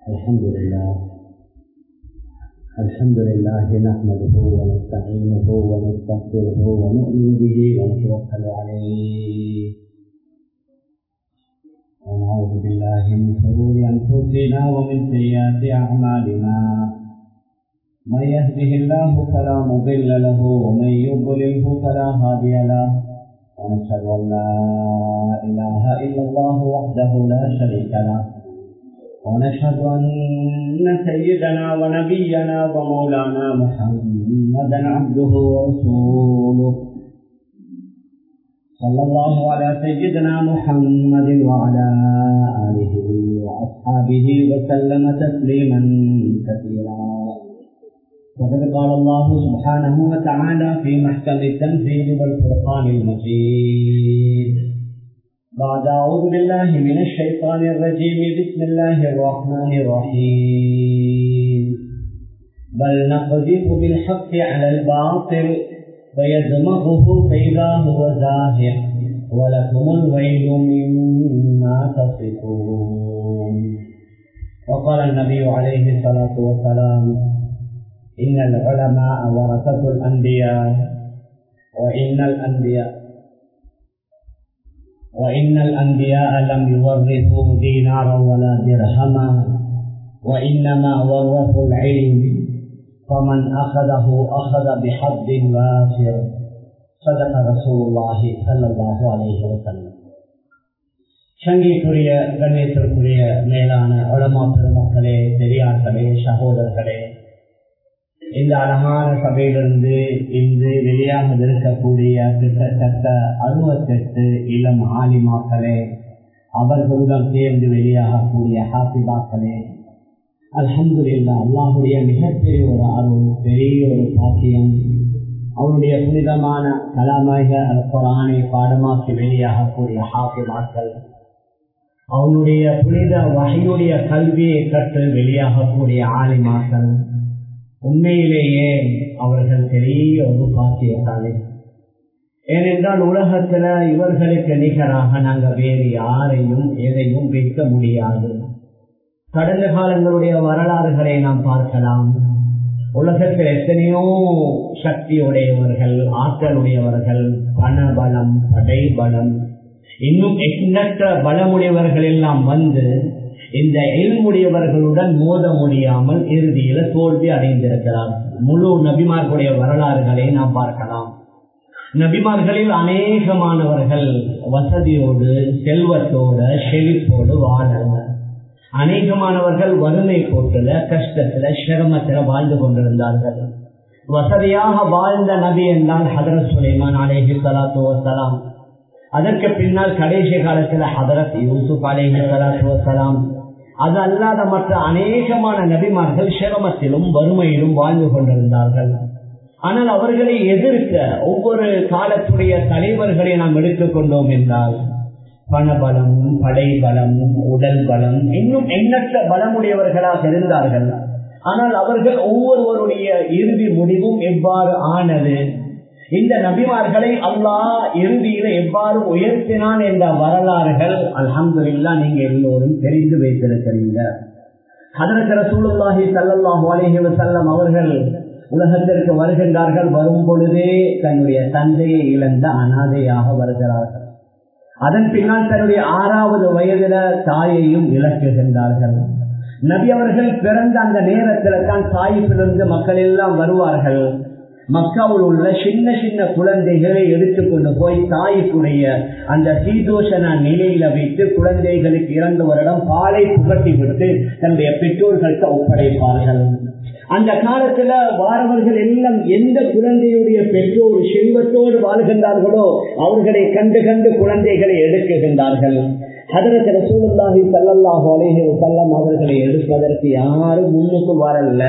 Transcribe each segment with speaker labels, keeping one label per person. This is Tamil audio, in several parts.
Speaker 1: الحمد لله الحمد لله نحمده ونستعينه ونستغفره ونؤمن به ونتوكل عليه ونعوذ بالله من شرور انفسنا ومن سيئات اعمالنا من يهده الله فلا مضل له ومن يضلله فلا هادي له ونشهد ان لا اله الا الله وحده لا شريك له ونشهد أن سيدنا ونبينا ومولانا محمدا عبده ورسوله صلى الله على سيدنا محمد وعلى آله وأصحابه وسلم تسليما كثيرا وقد قال الله سبحانه وتعالى في محكم التنزيل والفرقان المجيد بعد أعوذ بالله من الشيطان الرجيم بسم الله الرحمن الرحيم بل نقذف بالحق على الباطل فيدمغه فإذا هو زاهق ولكم الويل مما تصفون وقال النبي عليه الصلاة والسلام إن العلماء ورثة الأنبياء وإن الأنبياء وإن الأنبياء لم يورثوا دينارا ولا درهما وإنما ورثوا العلم فمن أخذه أخذ بحظ وافر صدق رسول الله صلى الله عليه وسلم சங்கிக்குரிய கண்ணியத்திற்குரிய மேலான உளமா பெருமக்களே பெரியார்களே சகோதரர்களே இந்த அழகான சபையிலிருந்து இன்று வெளியாக இருக்கக்கூடிய கிட்டத்தட்ட அறுபத்தெட்டு இளம் ஆலிமாக்களே அவர்களுடன் சேர்ந்து வெளியாகக்கூடிய ஹாசிபாக்களே அல்ஹம்துல்லா அல்லாஹுடைய மிகப்பெரிய ஒரு அருள் பெரிய ஒரு பாக்கியம் அவருடைய புனிதமான கலாமாக குரானை பாடமாக்கி வெளியாகக்கூடிய ஹாசிபாக்கள் அவனுடைய புனித வகையுடைய கல்வியை கற்று வெளியாகக்கூடிய ஆலிமாக்கள் உண்மையிலேயே அவர்கள் பெரிய ஒரு பாக்கியத்தாலே ஏனென்றால் உலகத்துல இவர்களுக்கு நிகராக நாங்கள் வேறு யாரையும் எதையும் வைக்க முடியாது கடந்த காலங்களுடைய வரலாறுகளை நாம் பார்க்கலாம் உலகத்தில் எத்தனையோ சக்தியுடையவர்கள் ஆற்றலுடையவர்கள் பணபலம் படைபலம் இன்னும் எண்ணற்ற பலமுடையவர்கள் எல்லாம் வந்து இந்த எல்முடையவர்களுடன் மோத முடியாமல் இறுதியில தோல்வி அடைந்திருக்கிறார் முழு நபிமார்களுடைய வரலாறுகளை நாம் பார்க்கலாம் நபிமார்களில் அநேகமானவர்கள் வசதியோடு செல்வத்தோட செழிப்போடு வாழல அநேகமானவர்கள் வறுமை போட்டுல கஷ்டத்துல சிரமத்துல வாழ்ந்து கொண்டிருந்தார்கள் வசதியாக வாழ்ந்த நபி என்றால் ஹதரத் சுலைமான் அலேஹி சலாத்து வசலாம் அதற்கு பின்னால் கடைசி காலத்துல ஹதரத் யூசுப் அலேஹி சலாத்து வசலாம் அது அல்லாத மற்ற அநேகமான நபிமார்கள் சிரமத்திலும் வறுமையிலும் வாழ்ந்து கொண்டிருந்தார்கள் ஆனால் அவர்களை எதிர்க்க ஒவ்வொரு காலத்துடைய தலைவர்களை நாம் எடுத்துக்கொண்டோம் என்றால் பணபலம் படைபலம் உடல் பலம் இன்னும் எண்ணற்ற பலமுடையவர்களாக இருந்தார்கள் ஆனால் அவர்கள் ஒவ்வொருவருடைய இறுதி முடிவும் எவ்வாறு ஆனது இந்த நபிமார்களை அல்லாஹ் இறுதியில எவ்வாறு உயர்த்தினான் என்ற வரலாறுகள் அல்ஹம்துல்லா நீங்க எல்லோரும் தெரிந்து வைத்திருக்கிறீங்க அதற்கு ரசூலுல்லாஹி சல்லாஹூ அலஹி வசல்லம் அவர்கள் உலகத்திற்கு வருகின்றார்கள் வரும் பொழுதே தன்னுடைய தந்தையை இழந்த அனாதையாக வருகிறார்கள் அதன் பின்னால் தன்னுடைய ஆறாவது வயதில தாயையும் இழக்குகின்றார்கள் நபி அவர்கள் பிறந்த அந்த நேரத்தில் தான் தாயிலிருந்து மக்கள் எல்லாம் வருவார்கள் மக்காவில் உள்ள சின்ன சின்ன குழந்தைகளை எடுத்துக்கொண்டு போய் தாய்க்குடைய அந்த சீதோஷன நிலையில வைத்து குழந்தைகளுக்கு இரண்டு வருடம் பாலை புகட்டி விட்டு தன்னுடைய பெற்றோர்களுக்கு ஒப்படைப்பார்கள் அந்த காலத்துல வாரவர்கள் எல்லாம் எந்த குழந்தையுடைய பெற்றோர் செல்வத்தோடு வாழ்கின்றார்களோ அவர்களை கண்டு கண்டு குழந்தைகளை எடுக்குகின்றார்கள் அதற்கு ரசூலுல்லாஹி சல்லல்லாஹு அலைஹி வஸல்லம் அவர்களை எடுப்பதற்கு யாரும் முன்னுக்கு வரல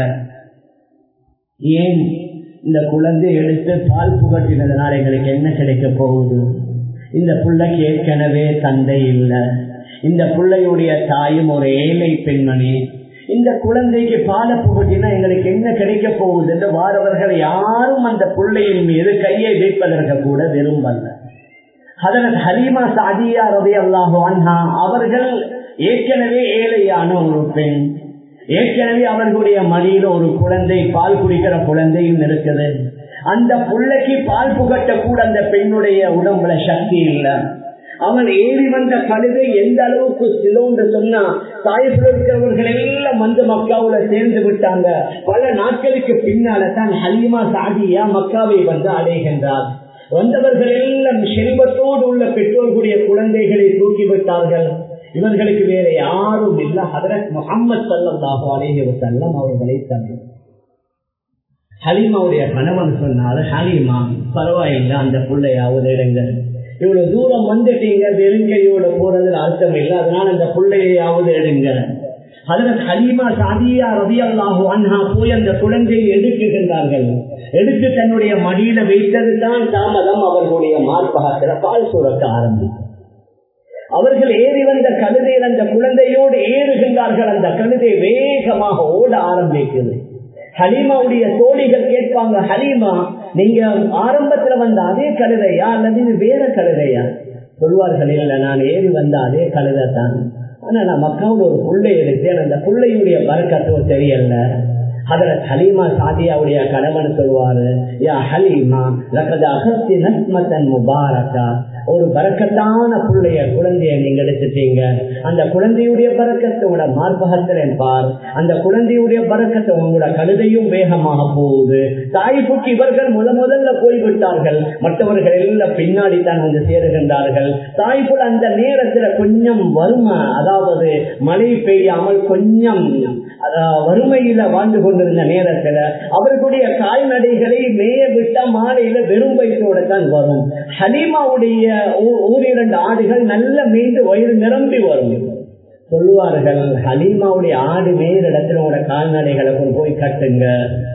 Speaker 1: ஏன் இந்த குழந்தை எடுத்து பால் புகட்டினதுனால எங்களுக்கு என்ன கிடைக்க போகுது இந்த பிள்ளைக்கு ஏற்கனவே தந்தை இல்லை இந்த பிள்ளையுடைய தாயும் ஒரு ஏழை பெண்மணி இந்த குழந்தைக்கு பால புகட்டினா எங்களுக்கு என்ன கிடைக்க போகுது என்று வாரவர்கள் யாரும் அந்த பிள்ளையின் மீது கையை வைப்பதற்கு கூட விரும்பல அதற்கு ஹலீமா சாதியா ரவி அல்லாஹு அவர்கள் ஏற்கனவே ஏழையான ஒரு பெண் ஏற்கனவே அவர்களுடைய மடியில ஒரு குழந்தை பால் குடிக்கிற குழந்தையும் இருக்குது அந்த பிள்ளைக்கு பால் புகட்ட கூட அந்த பெண்ணுடைய உடம்புல சக்தி இல்லை அவன் ஏறி வந்த கழுதை எந்த அளவுக்கு சிலோன்னு சொன்னா தாயத்தில் இருக்கிறவர்கள் எல்லாம் வந்து மக்காவுல சேர்ந்து விட்டாங்க பல நாட்களுக்கு பின்னால தான் ஹலிமா சாதியா மக்காவை வந்து அடைகின்றார் வந்தவர்கள் எல்லாம் செல்வத்தோடு உள்ள பெற்றோர்களுடைய குழந்தைகளை தூக்கி விட்டார்கள் இவர்களுக்கு வேற யாரும் இல்ல ஹதரத் முகமது சல்லாஹு அலேஹி வசல்லம் அவர்களை தந்து ஹலிமாவுடைய கணவன் சொன்னாரு ஹலிமா பரவாயில்லை அந்த பிள்ளையாவது இடங்கள் இவ்வளவு தூரம் வந்துட்டீங்க வெறுங்கையோட போறதுல அர்த்தம் இல்லை அதனால அந்த பிள்ளையாவது எடுங்க அதுல ஹலீமா சாதியா ரவி அல்லாஹு அண்ணா போய் அந்த குழந்தையை எடுக்குகின்றார்கள் எடுத்து தன்னுடைய மடியில வைத்தது தான் தாமதம் அவர்களுடைய மார்பகத்துல பால் சுரக்க ஆரம்பிக்கும் அவர்கள் ஏறி வந்த கழுதையில் அந்த குழந்தையோடு ஏறுகின்றார்கள் அந்த கழுதை வேகமாக ஓட ஆரம்பிக்குது ஹலீமாவுடைய தோழிகள் கேட்பாங்க ஹலீமா நீங்க ஆரம்பத்துல வந்த அதே கழுதையா அல்லது இது வேற கழுதையா சொல்வார்கள் இல்ல நான் ஏறி வந்த அதே கழுதை தான் ஆனா நான் மக்காவோட ஒரு புள்ளை எடுத்தேன் அந்த புள்ளையுடைய பறக்கத்தோ தெரியல அதுல ஹலீமா சாதியாவுடைய கணவன் சொல்வாரு யா ஹலீமா லக்கத அகஸ்தி நஸ்மத்தன் முபாரக்கா ஒரு பறக்கத்தான பிள்ளைய குழந்தைய நீங்க எடுத்துட்டீங்க அந்த குழந்தையுடைய பறக்கத்தை உங்களோட மார்பகத்தில் பார் அந்த குழந்தையுடைய பறக்கத்தை உங்களோட கழுதையும் வேகமாக போகுது தாய்ப்புக்கு இவர்கள் முத முதல்ல போய்விட்டார்கள் மற்றவர்கள் எல்லாம் பின்னாடி தான் வந்து சேருகின்றார்கள் தாய்ப்புல அந்த நேரத்துல கொஞ்சம் வறுமை அதாவது மழை பெய்யாமல் கொஞ்சம் வறுமையில வாழ்ந்து கொண்டிருந்த நேரத்துல அவர்களுடைய கால்நடைகளை மேய விட்ட மாலையில வெறும் வயசோட தான் வரும் ஹலீமாவுடைய ஊரிரண்டு ஆடுகள் நல்ல மீண்டு வயிறு நிரம்பி வரும் சொல்லுவார்கள் ஹலீமாவுடைய ஆடு மேல் இடத்துல உங்களோட கால்நடைகளை கொண்டு போய் கட்டுங்க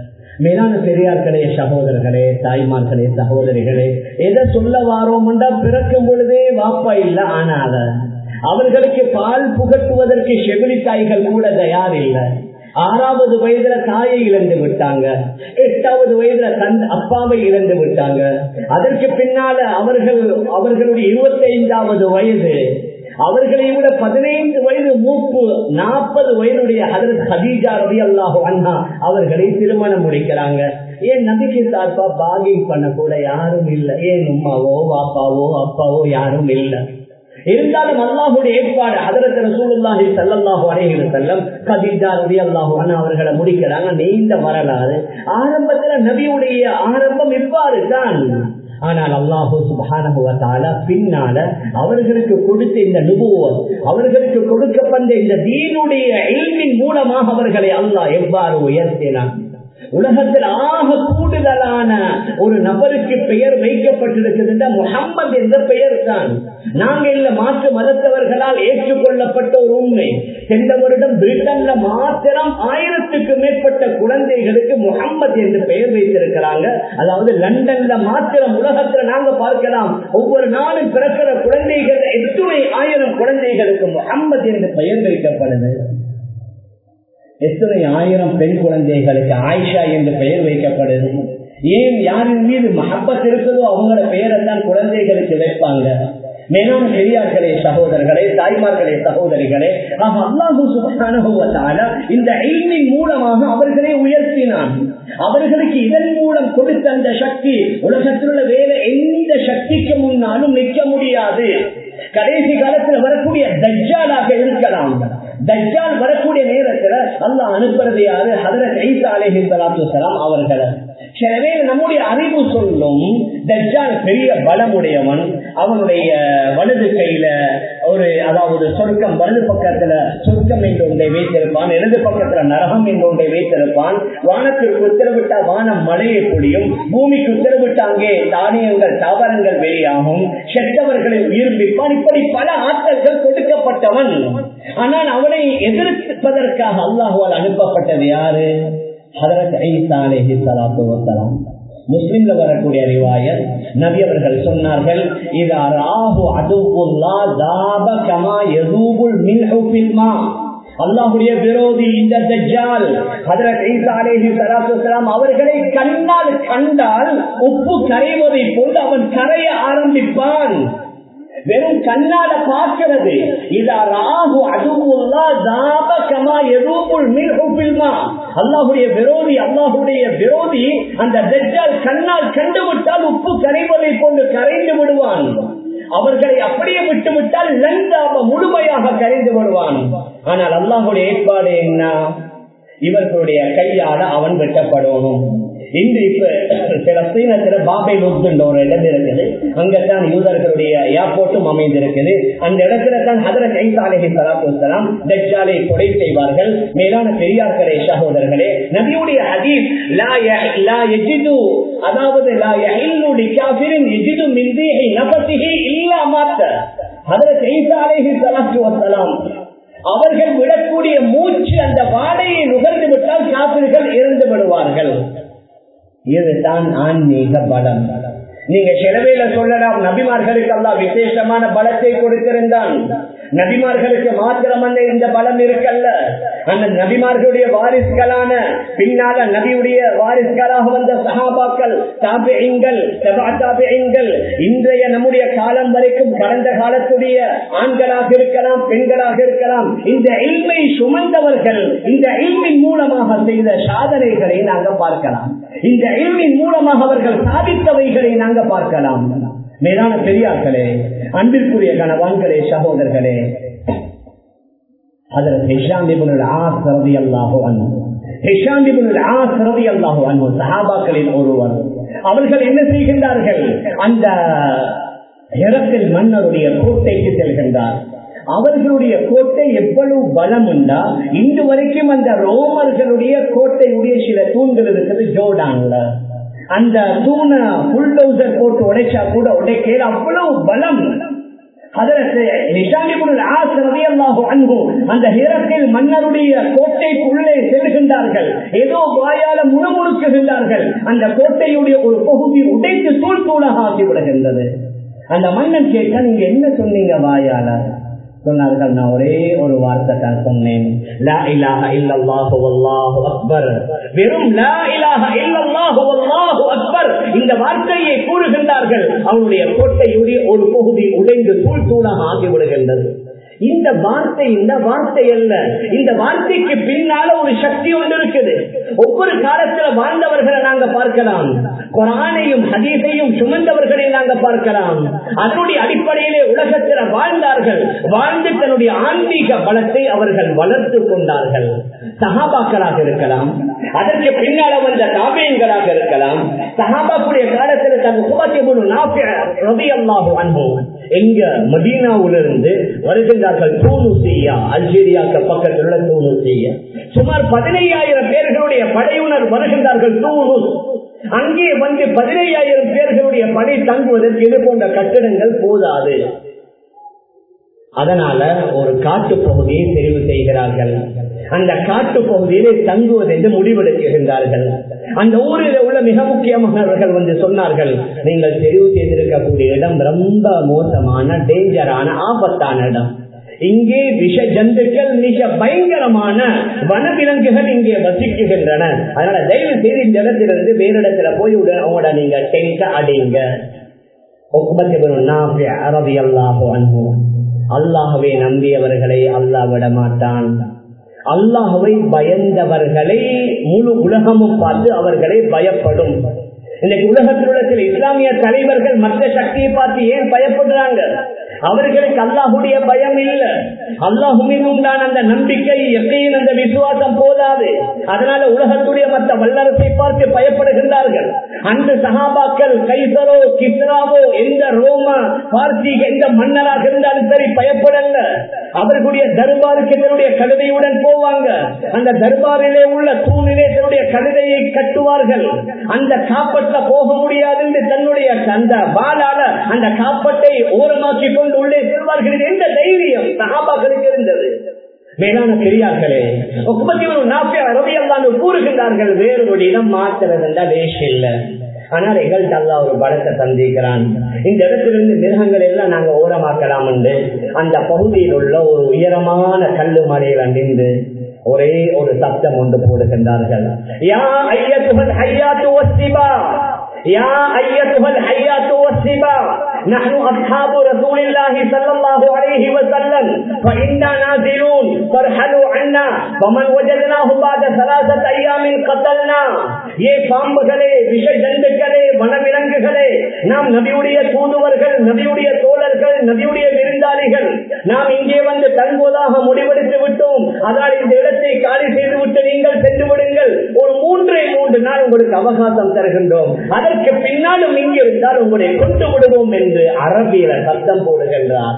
Speaker 1: மேலான பெரியார்களே சகோதரர்களே தாய்மார்களே சகோதரிகளே எதை சொல்ல வாரோம்டா பிறக்கும் பொழுதே வாப்பா இல்ல ஆனாத அவர்களுக்கு பால் புகட்டுவதற்கு செவிலி தாய்கள் கூட தயார் இல்லை ஆறாவது வயதுல தாயை இழந்து விட்டாங்க எட்டாவது வயதுல தன் அப்பாவை இழந்து விட்டாங்க அதற்கு பின்னால அவர்கள் அவர்களுடைய இருபத்தி ஐந்தாவது வயது அவர்களை விட பதினைந்து வயது மூப்பு நாற்பது வயதுடைய ஹதரத் ஹதீஜா ரவி அல்லாஹோ அண்ணா அவர்களை திருமணம் முடிக்கிறாங்க ஏன் நபிக்கு சார்பா பாகிங் பண்ண கூட யாரும் இல்லை ஏன் உமாவோ பாப்பாவோ அப்பாவோ யாரும் இல்லை இருந்தாலும் அல்லாஹுடைய ஏற்பாடு அதரத்து ரசூலுல்லாஹி ஸல்லல்லாஹு அலைஹி வஸல்லம் கதீஜா ரலியல்லாஹு அன்ஹா அவர்களை முடிக்கிறாங்க நீண்ட வரலாறு ஆரம்பத்துல நபியுடைய ஆரம்பம் இவ்வாறு தான் ஆனால் அல்லாஹு சுபானஹு வதஆலா பின்னால அவர்களுக்கு கொடுத்த இந்த நுபுவத் அவர்களுக்கு கொடுக்கப்பட்ட இந்த தீனுடைய இல்மின் மூலமாக அவர்களை அல்லாஹ் எவ்வாறு உயர்த்தினான் உலகத்தில் ஆக கூடுதலான ஒரு நபருக்கு பெயர் வைக்கப்பட்டிருக்கிறது முகம்மது என்ற பெயர் தான் நாங்க இல்ல மாற்று மதத்தவர்களால் ஏற்றுக்கொள்ளப்பட்ட ஒரு உண்மை சென்ற வருடம் பிரிட்டன்ல மாத்திரம் ஆயிரத்துக்கு மேற்பட்ட குழந்தைகளுக்கு முகம்மது என்று பெயர் வைத்திருக்கிறாங்க அதாவது லண்டன்ல மாத்திரம் உலகத்துல நாங்க பார்க்கலாம் ஒவ்வொரு நாளும் பிறக்கிற குழந்தைகள் எத்தனை ஆயிரம் குழந்தைகளுக்கு முகம்மது என்று பெயர் வைக்கப்படுது எத்தனை ஆயிரம் பெண் குழந்தைகளுக்கு ஆயிஷா என்று பெயர் வைக்கப்படுது ஏன் யாரின் மீது மகப்பத் இருக்குதோ அவங்களோட பெயரைத்தான் குழந்தைகளுக்கு வைப்பாங்க மேலான பெரியார்களே சகோதரர்களே தாய்மார்களே சகோதரிகளே அல்லாஹு சுபகான இந்த ஐமின் மூலமாக அவர்களை உயர்த்தினான் அவர்களுக்கு இதன் மூலம் கொடுத்த அந்த சக்தி உலகத்தில் உள்ள வேற எந்த சக்திக்கு முன்னாலும் நிற்க முடியாது கடைசி காலத்தில் வரக்கூடிய தஜ்ஜாலாக இருக்கலாம் தஜ்ஜால் வரக்கூடிய நேரத்துல அல்லாஹ் அனுப்புறது யாரு ஹதரத் ஈசா அலைஹி ஸலாத்து வஸலாம் அவர்கள் எனவே நம்முடைய அறிவு சொல்லும் தஜ்ஜால் பெரிய பலமுடையவன் அவனுடைய வலது கையில ஒரு அதாவது சொர்க்கம் வலது பக்கத்துல சொர்க்கம் என்று ஒன்றை வைத்திருப்பான் இடது பக்கத்துல நரகம் என்று ஒன்றை வைத்திருப்பான் வானத்திற்கு உத்தரவிட்டா வானம் மழையை பொழியும் பூமிக்கு உத்தரவிட்ட அங்கே தானியங்கள் தாவரங்கள் வெளியாகும் செத்தவர்களை உயிர்ப்பிப்பான் இப்படி பல ஆற்றல்கள் கொடுக்கப்பட்டவன் ஆனால் அவனை எதிர்ப்பதற்காக அல்லாஹுவால் அனுப்பப்பட்டது யாரு முஸ்லிம்ல வரக்கூடிய ரிவாயத் நபி அவர்கள் சொன்னார்கள் இதா ராஹு அதுவுல்லா தாப கமா யதூபுல் மின்ஹு ஃபில்மா அல்லாஹுடைய விரோதி இந்த தஜ்ஜால் ஹஜரத் ஈசா அலைஹி ஸலாத்து வஸலாம் அவர்களை கண்ணால் கண்டால் உப்பு கரைவதை போன்று அவன் கரைய ஆரம்பிப்பான் வெறும் கண்ணால பார்க்கிறது இதா ராகு அதுவுல்லா தாப கமா எதூபுல் மில்ஹுபில்மா அல்லாஹுடைய விரோதி அல்லாஹுடைய விரோதி அந்த தெஜால் கண்ணால் கண்டு விட்டால் உப்பு கரைவதை கொண்டு கரைந்து விடுவான் அவர்களை அப்படியே விட்டு விட்டால் லந்தாப முழுமையாக கரைந்து விடுவான் ஆனால் அல்லாஹுடைய ஏற்பாடு என்ன இவர்களுடைய கையால அவன் வெட்டப்படணும் இன்று இப்ப பிலஸ்தீனத்துல பாபை லுப்துன்ற ஒரு இடம் இருக்குது அங்கத்தான் யூதர்களுடைய ஏர்போர்ட்டும் அமைந்திருக்குது அந்த இடத்துல தான் ஹதரத் ஐசா அலஹி சலாத்து வலாம் தஜ்ஜாலை கொலை செய்வார்கள் மேலான பெரியார்களே சகோதரர்களே நபியுடைய ஹதீஸ் லா ய- லா யஜிது அதாவது லா யஹில்லு லிகாஃபிரின் யஜிது மின் தீஹி நஃபஸிஹி இல்லா மாத்த ஹதரத் ஐசா அலைஹி ஸலாத்து வஸலாம் அவர்கள் விடக்கூடிய மூச்சு அந்த வாடையை நுகர்ந்து விட்டால் காப்பிர்கள் இறந்து விடுவார்கள் இதுதான் ஆன்மீக பலம் நீங்க சிலவையில சொல்லலாம் நபிமார்களுக்கு எல்லாம் விசேஷமான பலத்தை கொடுத்திருந்தான் நபிமார்களுக்கு மாத்திரமல்ல இந்த பலம் இருக்கல்ல அந்த நபிமார்களுடைய வாரிசுகளான பின்னால நபியுடைய வாரிசுகளாக வந்த சகாபாக்கள் தாபியங்கள் தாபியங்கள் இன்றைய நம்முடைய காலம் வரைக்கும் கடந்த காலத்துடைய ஆண்களாக இருக்கலாம் பெண்களாக இருக்கலாம் இந்த இல்மை சுமந்தவர்கள் இந்த இல்மின் மூலமாக செய்த சாதனைகளை நாங்க பார்க்கலாம் இந்த இல்மின் மூலமாக அவர்கள் சாதித்தவைகளை நாங்க பார்க்கலாம் மேலான பெரியார்களே அன்பிற்குரிய கணவான்களே சகோதரர்களே அதில் ஹிஷாம் இப்னுல் ஆஸ் ரலியல்லாஹு அன்ஹு ஹிஷாம் இப்னுல் ஆஸ் ரலியல்லாஹு அன்ஹு சஹாபாக்களில் ஒருவர் அவர்கள் என்ன செய்கின்றார்கள் அந்த இரத்தில் மன்னருடைய கோட்டைக்கு செல்கின்றார் அவர்களுடைய கோட்டை எவ்வளவு பலம் உண்டா இன்று வரைக்கும் அந்த ரோமர்களுடைய கோட்டையுடைய சில தூண்கள் இருக்குது ஜோர்டான்ல அந்த தூணை புல்டோசர் போட்டு உடைச்சா கூட உடைக்கையில் அவ்வளவு பலம் அந்த ஹீரத்தில் மன்னருடைய கோட்டைக்குள்ளே செல்கின்றார்கள் ஏதோ வாயால முணுமுணுக்குகின்றார்கள் அந்த கோட்டையுடைய ஒரு பகுதி உடைத்து தூள் தூளாக ஆக்கி விடுகின்றது அந்த மன்னன் கேட்டா நீங்க என்ன சொன்னீங்க வாயால சொன்னார்கள் நான் ஒரே ஒரு வார்த்தை தான் சொன்னேன் லா இலாஹ இல்லல்லாஹு வல்லாஹு அக்பர் வெறும் லா இலாஹ இல்லல்லாஹு வல்லாஹு அக்பர் இந்த வார்த்தையை கூறுகின்றார்கள் அவனுடைய கோட்டையுடைய ஒரு பகுதி உடைந்து தூள் தூளாக ஆகிவிடுகின்றது இந்த வார்த்தை இந்த வார்த்தை அல்ல இந்த வார்த்தைக்கு பின்னால ஒரு சக்தி ஒன்று இருக்குது ஒவ்வொரு காலத்துல வாழ்ந்தவர்களை நாங்க பார்க்கலாம் குரானையும் ஹதீஸையும் சுமந்தவர்களை நாங்க பார்க்கலாம் அதனுடைய அடிப்படையிலே உலகத்தில் வாழ்ந்தார்கள் வாழ்ந்து தன்னுடைய ஆன்மீக பலத்தை அவர்கள் வளர்த்து கொண்டார்கள் சகாபாக்களாக இருக்கலாம் அதற்கு பின்னால வந்த தாபியங்களாக இருக்கலாம் சகாபாக்குடைய காலத்தில் தன் உபத்தியமுழு ரவி அல்லாஹு அன்போம் எங்க மதீனாவிலிருந்து வருகின்றார்கள் தூணுசியா அல்ஜீரியாக்கு பக்கத்தில் உள்ள தூணுசியா சுமார் பதினையாயிரம் பேர்களுடைய படையுனர் வருகின்றார்கள் தூணுஸ் அங்கே வந்து பதினையாயிரம் பேர்களுடைய படை தங்குவதற்கு இது போன்ற கட்டிடங்கள் போதாது அதனால ஒரு காட்டு பகுதியை தெரிவு செய்கிறார்கள் அந்த காட்டு பகுதியிலே தங்குவது என்று முடிவெடுக்கின்றார்கள் அந்த ஊரில் உள்ள மிக முக்கியமானவர்கள் வந்து சொன்னார்கள் நீங்கள் தெரிவு செய்திருக்கக்கூடிய இடம் ரொம்ப மோசமான டேஞ்சரான ஆபத்தான இடம் இங்கே விஷ ஜந்துக்கள் மிக பயங்கரமான வனவிலங்குகள் இங்கே வசிக்குகின்றன அதனால தயவு செய்து இந்த இடத்திலிருந்து வேறு இடத்துல போய் அவங்களோட நீங்க டென்ட் அடிங்க அரபி அல்லாஹோ அன்பும் அல்லாஹவை நம்பியவர்களை அல்லாஹ் விட மாட்டான் அல்லாஹவை பயந்தவர்களை முழு உலகமும் பார்த்து அவர்களை பயப்படும் இன்னைக்கு உலகத்தில் உள்ள சில இஸ்லாமிய தலைவர்கள் மற்ற சக்தியை பார்த்து ஏன் பயப்படுறாங்க அவர்களுக்கு அல்லாஹுடைய பயம் இல்ல அல்லாஹு மீது உண்டான அந்த நம்பிக்கை எப்பயும் அந்த விசுவாசம் போதாது அதனால உலகத்துடைய மற்ற வல்லரசை பார்த்து பயப்படுகின்றார்கள் அந்த சகாபாக்கள் கைசரோ கிஸ்ராவோ எந்த ரோம பார்த்தி எந்த மன்னராக இருந்தாலும் சரி பயப்படல அவர்களுடைய தர்பாருக்கு தன்னுடைய கழுதையுடன் போவாங்க அந்த தர்பாரிலே உள்ள தூணிலே தன்னுடைய கழுதையை கட்டுவார்கள் அந்த காப்பற்ற போக முடியாது என்று தன்னுடைய அந்த பாலால அந்த காப்பட்டை ஓரமாக்கி கொண்டு உள்ளே செல்வார்கள் எந்த தைரியம் சகாபாக்களுக்கு இருந்தது மேலான பெரியார்களே கூறுகின்றார்கள் வேறொரு இடம் மாற்றுறதுண்டா வேஷம் இல்லை ஆனால் எங்கள்கிட்ட அல்லா ஒரு பலத்தை தந்திருக்கிறான் இந்த இடத்திலிருந்து மிருகங்கள் எல்லாம் நாங்க ஓரமாக்கலாம் என்று அந்த பகுதியில் உள்ள ஒரு உயரமான கல்லு மலையில் அணிந்து ஒரே ஒரு சப்தம் ஒன்று போடுகின்றார்கள் யா ஐயத்துகள் ஐயாத்து ஒத்திபா يا أيتها الحيات والسبا نحن أصحاب رسول الله صلى الله عليه وسلم فإنا نازلون فارحلوا عنا ومن وجدناه بعد ثلاثة أيام قتلنا ஏ பாம்புகளே விஷ ஜந்துக்களே வனவிலங்குகளே நாம் நபியுடைய தூதுவர்கள் நபியுடைய தோழர்கள் நபியுடைய விருந்தாளிகள் நாம் இங்கே வந்து தங்குவதாக முடிவெடுத்து விட்டோம் அதனால் இந்த இடத்தை காலி செய்துவிட்டு நீங்கள் சென்று விடுங்கள் ஒரு மூன்றே மூன்று நாள் உங்களுக்கு அவகாசம் தருகின்றோம் அதற்கு பின்னாலும் இங்கே இருந்தால் உங்களை கொண்டு விடுவோம் என்று அரபியில சத்தம் போடுகின்றார்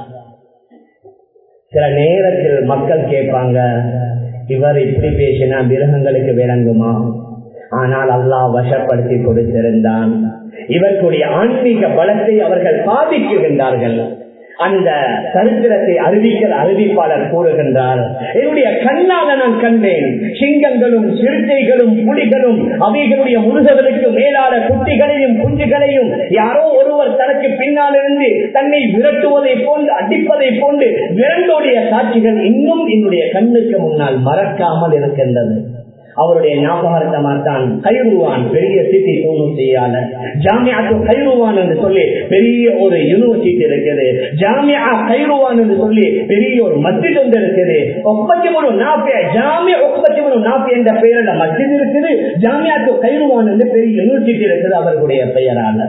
Speaker 1: சில நேரத்தில் மக்கள் கேட்பாங்க இவர் இப்படி பேசினா மிருகங்களுக்கு விளங்குமா ஆனால் அல்லாஹ் வசப்படுத்தி கொடுத்திருந்தான் இவர்களுடைய ஆன்மீக பலத்தை அவர்கள் பாதிக்குகின்றார்கள் அந்த சரித்திரத்தை அறிவிக்கிற அறிவிப்பாளர் கூறுகின்றார் என்னுடைய கண்ணால நான் கண்டேன் சிங்கங்களும் சிறுத்தைகளும் புலிகளும் அவைகளுடைய முருகர்களுக்கு மேலான குட்டிகளையும் குஞ்சுகளையும் யாரோ ஒருவர் தனக்கு பின்னால் இருந்து தன்னை விரட்டுவதை போன்று அடிப்பதை போன்று விரண்டோடைய காட்சிகள் இன்னும் என்னுடைய கண்ணுக்கு முன்னால் மறக்காமல் இருக்கின்றது அவருடைய ஞாபகார்த்தமாகத்தான் கைருவான் பெரிய சிட்டி தொண்ணூத்தியாளர் ஜாமியாக்கு கைருவான் என்று சொல்லி பெரிய ஒரு யூனிவர்சிட்டி இருக்குது ஜாமியா கைருவான் என்று சொல்லி பெரிய ஒரு மஸ்ஜித் ஒன்று இருக்குது ஒப்பத்தி ஒரு நாப்பிய ஜாமியா ஒப்பத்தி ஒரு நாப்பி என்ற பெயரில் மஸ்ஜித் இருக்குது ஜாமியாக்கு கைருவான் என்று பெரிய யூனிவர்சிட்டி இருக்குது அவர்களுடைய பெயரால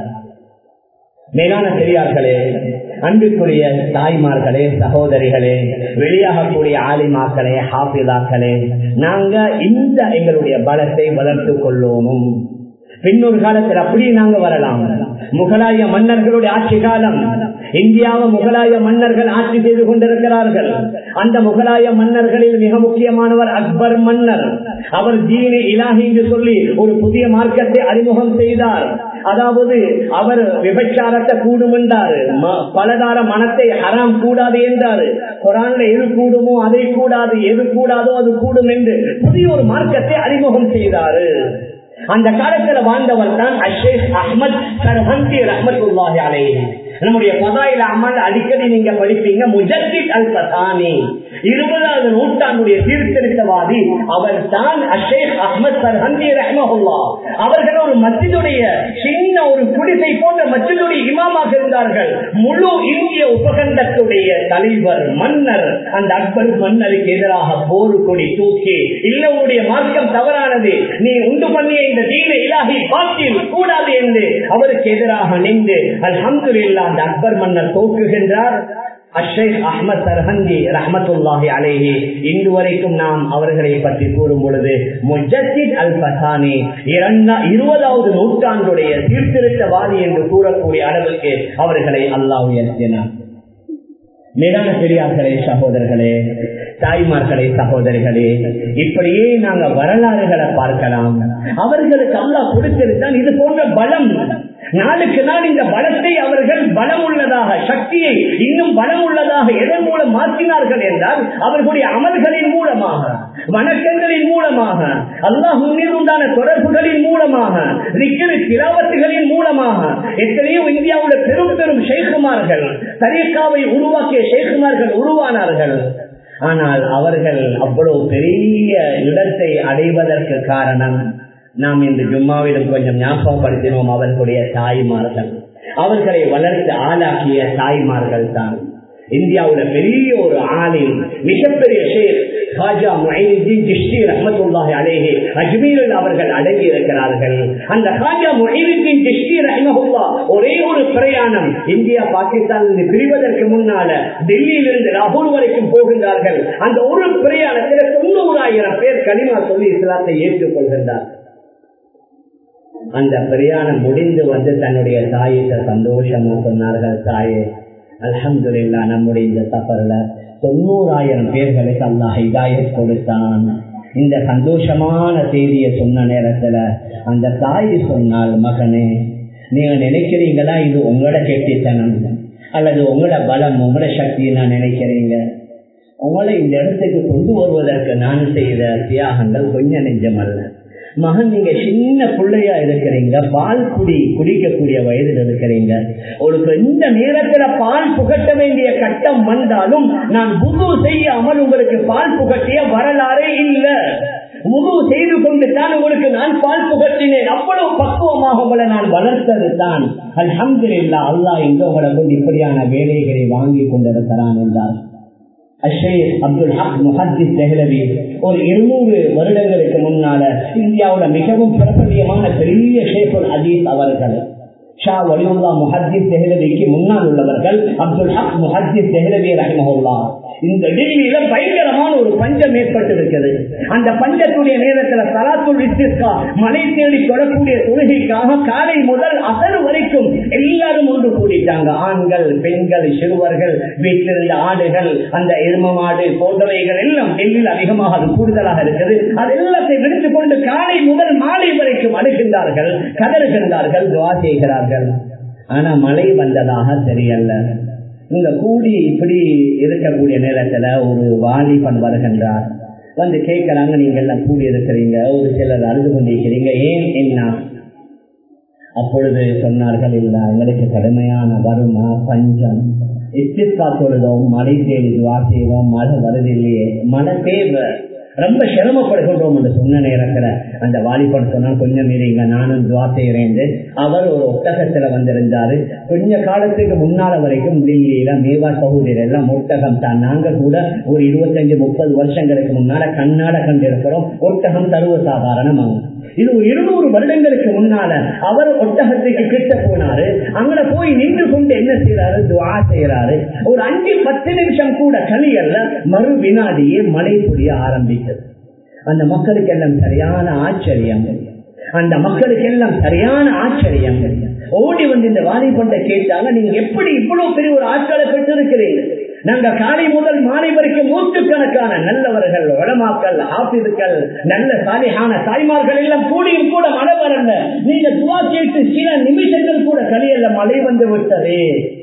Speaker 1: மேலான பெரியார்களே அன்புக்குரிய தாய்மார்களே சகோதரிகளே வெளியாகக்கூடிய ஆலிமாக்களே ஹாபிதாக்களே நாங்க இந்த எங்களுடைய பலத்தை வளர்த்துக் கொள்ளணும் பின்னொரு காலத்தில் அப்படியே நாங்க வரலாம் முகலாய மன்னர்களுடைய ஆட்சி காலம் இந்தியாவை முகலாய மன்னர்கள் ஆட்சி செய்து கொண்டிருக்கிறார்கள் அந்த முகலாய மன்னர்களில் மிக முக்கியமானவர் அக்பர் மன்னர் அவர் ஜீனி இலாஹி என்று சொல்லி ஒரு புதிய மார்க்கத்தை அறிமுகம் செய்தார் அதாவது அவர் விபச்சாரத்தை கூடும் என்றாரு பலதார மனத்தை ஹராம் கூடாது என்றாரு குரான்ல எது கூடுமோ அதை கூடாது எது கூடாதோ அது கூடும் என்று புதிய ஒரு மார்க்கத்தை அறிமுகம் செய்தாரு அந்த காலத்துல வாழ்ந்தவர் தான் அஷேக் அஹமத் சர்ஹந்தி ரஹமத்துல்லாஹி அலைஹி நம்முடைய பதாயில அமல் அடிக்கடி நீங்க படிப்பீங்க முஜத்தித் அல் பதானி இருபதாவது நூற்றாண்டுடைய சீர்திருத்தவாதி அவர் தான் அஷேக் அஹமத் சர்ஹந்தி ரஹமஹுல்லா அவர்கள் ஒரு மஸ்ஜிதுடைய சின்ன ஒரு குடிசை போன்ற மஸ்ஜிதுடைய இமாமாக இருந்தார்கள் முழு இந்திய உபகண்டத்துடைய தலைவர் மன்னர் அந்த அக்பர் மன்னருக்கு எதிராக போர் கொடி தூக்கி இல்ல உன்னுடைய மார்க்கம் தவறானது நீ உண்டு பண்ணிய இந்த தீன இலாகி பாட்டில் கூடாது என்று அவருக்கு எதிராக நின்று அல்ஹம்துலில்லாஹ் அந்த அக்பர் மன்னர் தோக்குகின்றார் அஷேக் அஹமத் சர்ஹந்தி ரஹமத்துல்லாஹி அலேஹி இன்று வரைக்கும் நாம் அவர்களை பற்றி கூறும் பொழுது முஜத்தித் அல் பசானி இருபதாவது நூற்றாண்டுடைய சீர்திருத்தவாதி என்று கூறக்கூடிய அளவுக்கு அவர்களை அல்லாஹ் உயர்த்தினார் மேலான பெரியார்களே சகோதரர்களே தாய்மார்களே சகோதரிகளே இப்படியே நாங்க வரலாறுகளை பார்க்கலாம் அவர்களுக்கு அல்லாஹ் கொடுத்திருந்தான் இது போன்ற பலம் நாளுக்கு நாள் இந்த பலத்தை அவர்கள் பலம் உள்ளதாக சக்தியை இன்னும் பலம் உள்ளதாக எதன் மூலம் மாற்றினார்கள் என்றால் அவர்களுடைய அமல்களின் மூலமாக வணக்கங்களின் மூலமாக அல்லாஹ் உண்டான தொடர்புகளின் மூலமாக திராவத்துகளின் மூலமாக எத்தனையோ இந்தியாவுள்ள பெரும் பெரும் ஷேகுமார்கள் தரீக்காவை உருவாக்கிய ஷேகுமார்கள் உருவானார்கள் ஆனால் அவர்கள் அவ்வளவு பெரிய இடத்தை அடைவதற்கு காரணம் நாம் இந்த ஜும்மாவிலும் கொஞ்சம் ஞாபகப்படுத்தினோம் அவர்களுடைய தாய்மார்கள் அவர்களை வளர்த்து ஆளாக்கிய தாய்மார்கள் தான் இந்தியாவுல பெரிய ஒரு ஆளின் மிகப்பெரிய ஷேர் ஹாஜா முஹைனுddin ஜிஷ்டி ரஹ்மத்துல்லாஹி அலைஹி அஜ்மீரில் அவர்கள் அடங்கி இருக்கிறார்கள் அந்த ஹாஜா முஹைனுddin ஜிஷ்டி ரஹ்மத்துல்லாஹ் ஒரே ஒரு பிரயாணம் இந்தியா பாகிஸ்தான் பிரிவதற்கு முன்னால டெல்லியிலிருந்து லாகூர் வரைக்கும் போகின்றார்கள் அந்த ஒரு பிரயாணத்தில் தொண்ணூறாயிரம் பேர் கனிமா சொல்லி இஸ்லாத்தை ஏற்றுக்கொள்கின்றார் அந்த பிரயாணம் முடிந்து வந்து தன்னுடைய தாயிட்ட சந்தோஷமா சொன்னார்கள் தாயே அல்ஹம்துலில்லா நம்முடைய இந்த சஃபர்ல தொண்ணூறாயிரம் பேர்களுக்கு அல்லாஹ் ஹிதாயத் கொடுத்தான் இந்த சந்தோஷமான செய்தியை சொன்ன நேரத்துல அந்த தாய் சொன்னால் மகனே நீங்க நினைக்கிறீங்களா இது உங்களோட கெட்டித்தனம் அல்லது உங்களோட பலம் உங்களோட சக்தி நான் நினைக்கிறீங்க உங்களை இந்த இடத்துக்கு கொண்டு வருவதற்கு நான் செய்த தியாகங்கள் கொஞ்சம் நெஞ்சம் அல்ல மகன் நீங்க சின்ன பிள்ளையா இருக்கிறீங்க பால் குடி குடிக்கக்கூடிய வயதில் இருக்கிறீங்க ஒரு எந்த நேரத்துல பால் புகட்ட வேண்டிய கட்டம் வந்தாலும் நான் புது செய்யாமல் உங்களுக்கு பால் புகட்டிய வரலாறே இல்ல முழு செய்த நின்று கொண்டு தான் உங்களுக்கு நான் பால் புகட்டினேன் அவ்வளவு பக்குவமாக உங்களை நான் வளர்த்தது தான் அல்ஹம்துலில்லாஹ் அல்லாஹ் இன்று உங்களை கொண்டு இப்படியான வேலைகளை வாங்கி கொண்டிருக்கிறான் என்றார் அஷேக் அப்துல் ஹக் முஹத்திஸ் தெஹ்லவி ஒரு இருநூறு வருடங்களுக்கு முன்னால இந்தியாவுல மிகவும் பிரபல்யமான பெரிய ஷேகுல் ஹதீஸ் அவர்கள் ஷா வலியுல்லா முஹத்திஸ் தெஹ்லவிக்கு முன்னால் உள்ளவர்கள் அப்துல் ஹக் முஹத்திஸ் தெஹ்லவி ரஹிமஹுல்லா இந்த டெல்லியில பயங்கரமான ஒரு பஞ்சம் ஏற்பட்டு இருக்கிறது அந்த பஞ்சத்துடைய நேரத்துல சலாத்துல் இஸ்திஸ்கா மழை தேடி தொடக்கூடிய தொழுகைக்காக காலை முதல் அசல் வரைக்கும் எல்லாரும் ஒன்று கூடிட்டாங்க ஆண்கள் பெண்கள் சிறுவர்கள் வீட்டிலிருந்த ஆடுகள் அந்த எரும மாடு போன்றவைகள் எல்லாம் டெல்லியில் அதிகமாக அது கூடுதலாக இருக்குது அது எல்லாத்தையும் எடுத்துக்கொண்டு காலை முதல் மாலை வரைக்கும் அணுகின்றார்கள் கதறுகின்றார்கள் துவா செய்கிறார்கள் ஆனா மழை வந்ததாக தெரியல இங்க கூடி இப்படி இருக்கக்கூடிய நேரத்துல ஒரு வாலிபன் வருகின்றார் வந்து கேட்கிறாங்க நீங்க எல்லாம் கூடி இருக்கிறீங்க ஒரு சிலர் அழுது கொண்டிருக்கிறீங்க ஏன் என்ன அப்பொழுது சொன்னார்கள் இல்ல எங்களுக்கு கடுமையான வறுமை பஞ்சம் இஸ்திஸ்கா தொழுதோம் மழை தேடி துவா செய்வோம் மழை வருதில்லையே மழை தேவை ரொம்ப சிரமப்படுகின்றோம் என்று சொன்ன நேரத்துல அந்த வாலிபன் சொன்னால் கொஞ்சம் இருங்க நானும் துவா செய்கிறேன் அவர் ஒரு ஒட்டகத்துல வந்திருந்தாரு கொஞ்ச காலத்துக்கு முன்னால வரைக்கும் தில்லியில மேவா பகுதியில எல்லாம் ஒட்டகம் தான் நாங்க கூட ஒரு இருபத்தஞ்சு முப்பது வருஷங்களுக்கு முன்னால கண்ணாட கண்டிருக்கிறோம் ஒட்டகம் தருவ சாதாரணமாக இது ஒரு இருநூறு வருடங்களுக்கு முன்னால அவர் ஒட்டகத்துக்கு கிட்ட போனாரு அங்க போய் நின்று கொண்டு என்ன செய்யறாரு துவா செய்யறாரு ஒரு அஞ்சு பத்து நிமிஷம் கூட கலியல்ல மறு வினாடியே மழை புரிய ஆரம்பித்தது அந்த மக்களுக்கு எல்லாம் சரியான ஆச்சரியம் அந்த மக்களுக்கு எல்லாம் சரியான ஆச்சரியம் ஓடி வந்து இந்த வாலிபண்டை கேட்டாங்க நீங்க எப்படி இவ்வளவு பெரிய ஒரு ஆட்களை பெற்றிருக்கிறீர்கள் நாங்க காலை முதல் மாலை வரைக்கும் நூற்றுக்கணக்கான நல்லவர்கள் வளமாக்கள் ஆபிதுக்கள் நல்ல சாலிகான தாய்மார்கள் எல்லாம் கூடியும் கூட மழை வரல நீங்க துவா கேட்டு சில நிமிஷங்கள் கூட கலியல்ல மழை வந்து விட்டது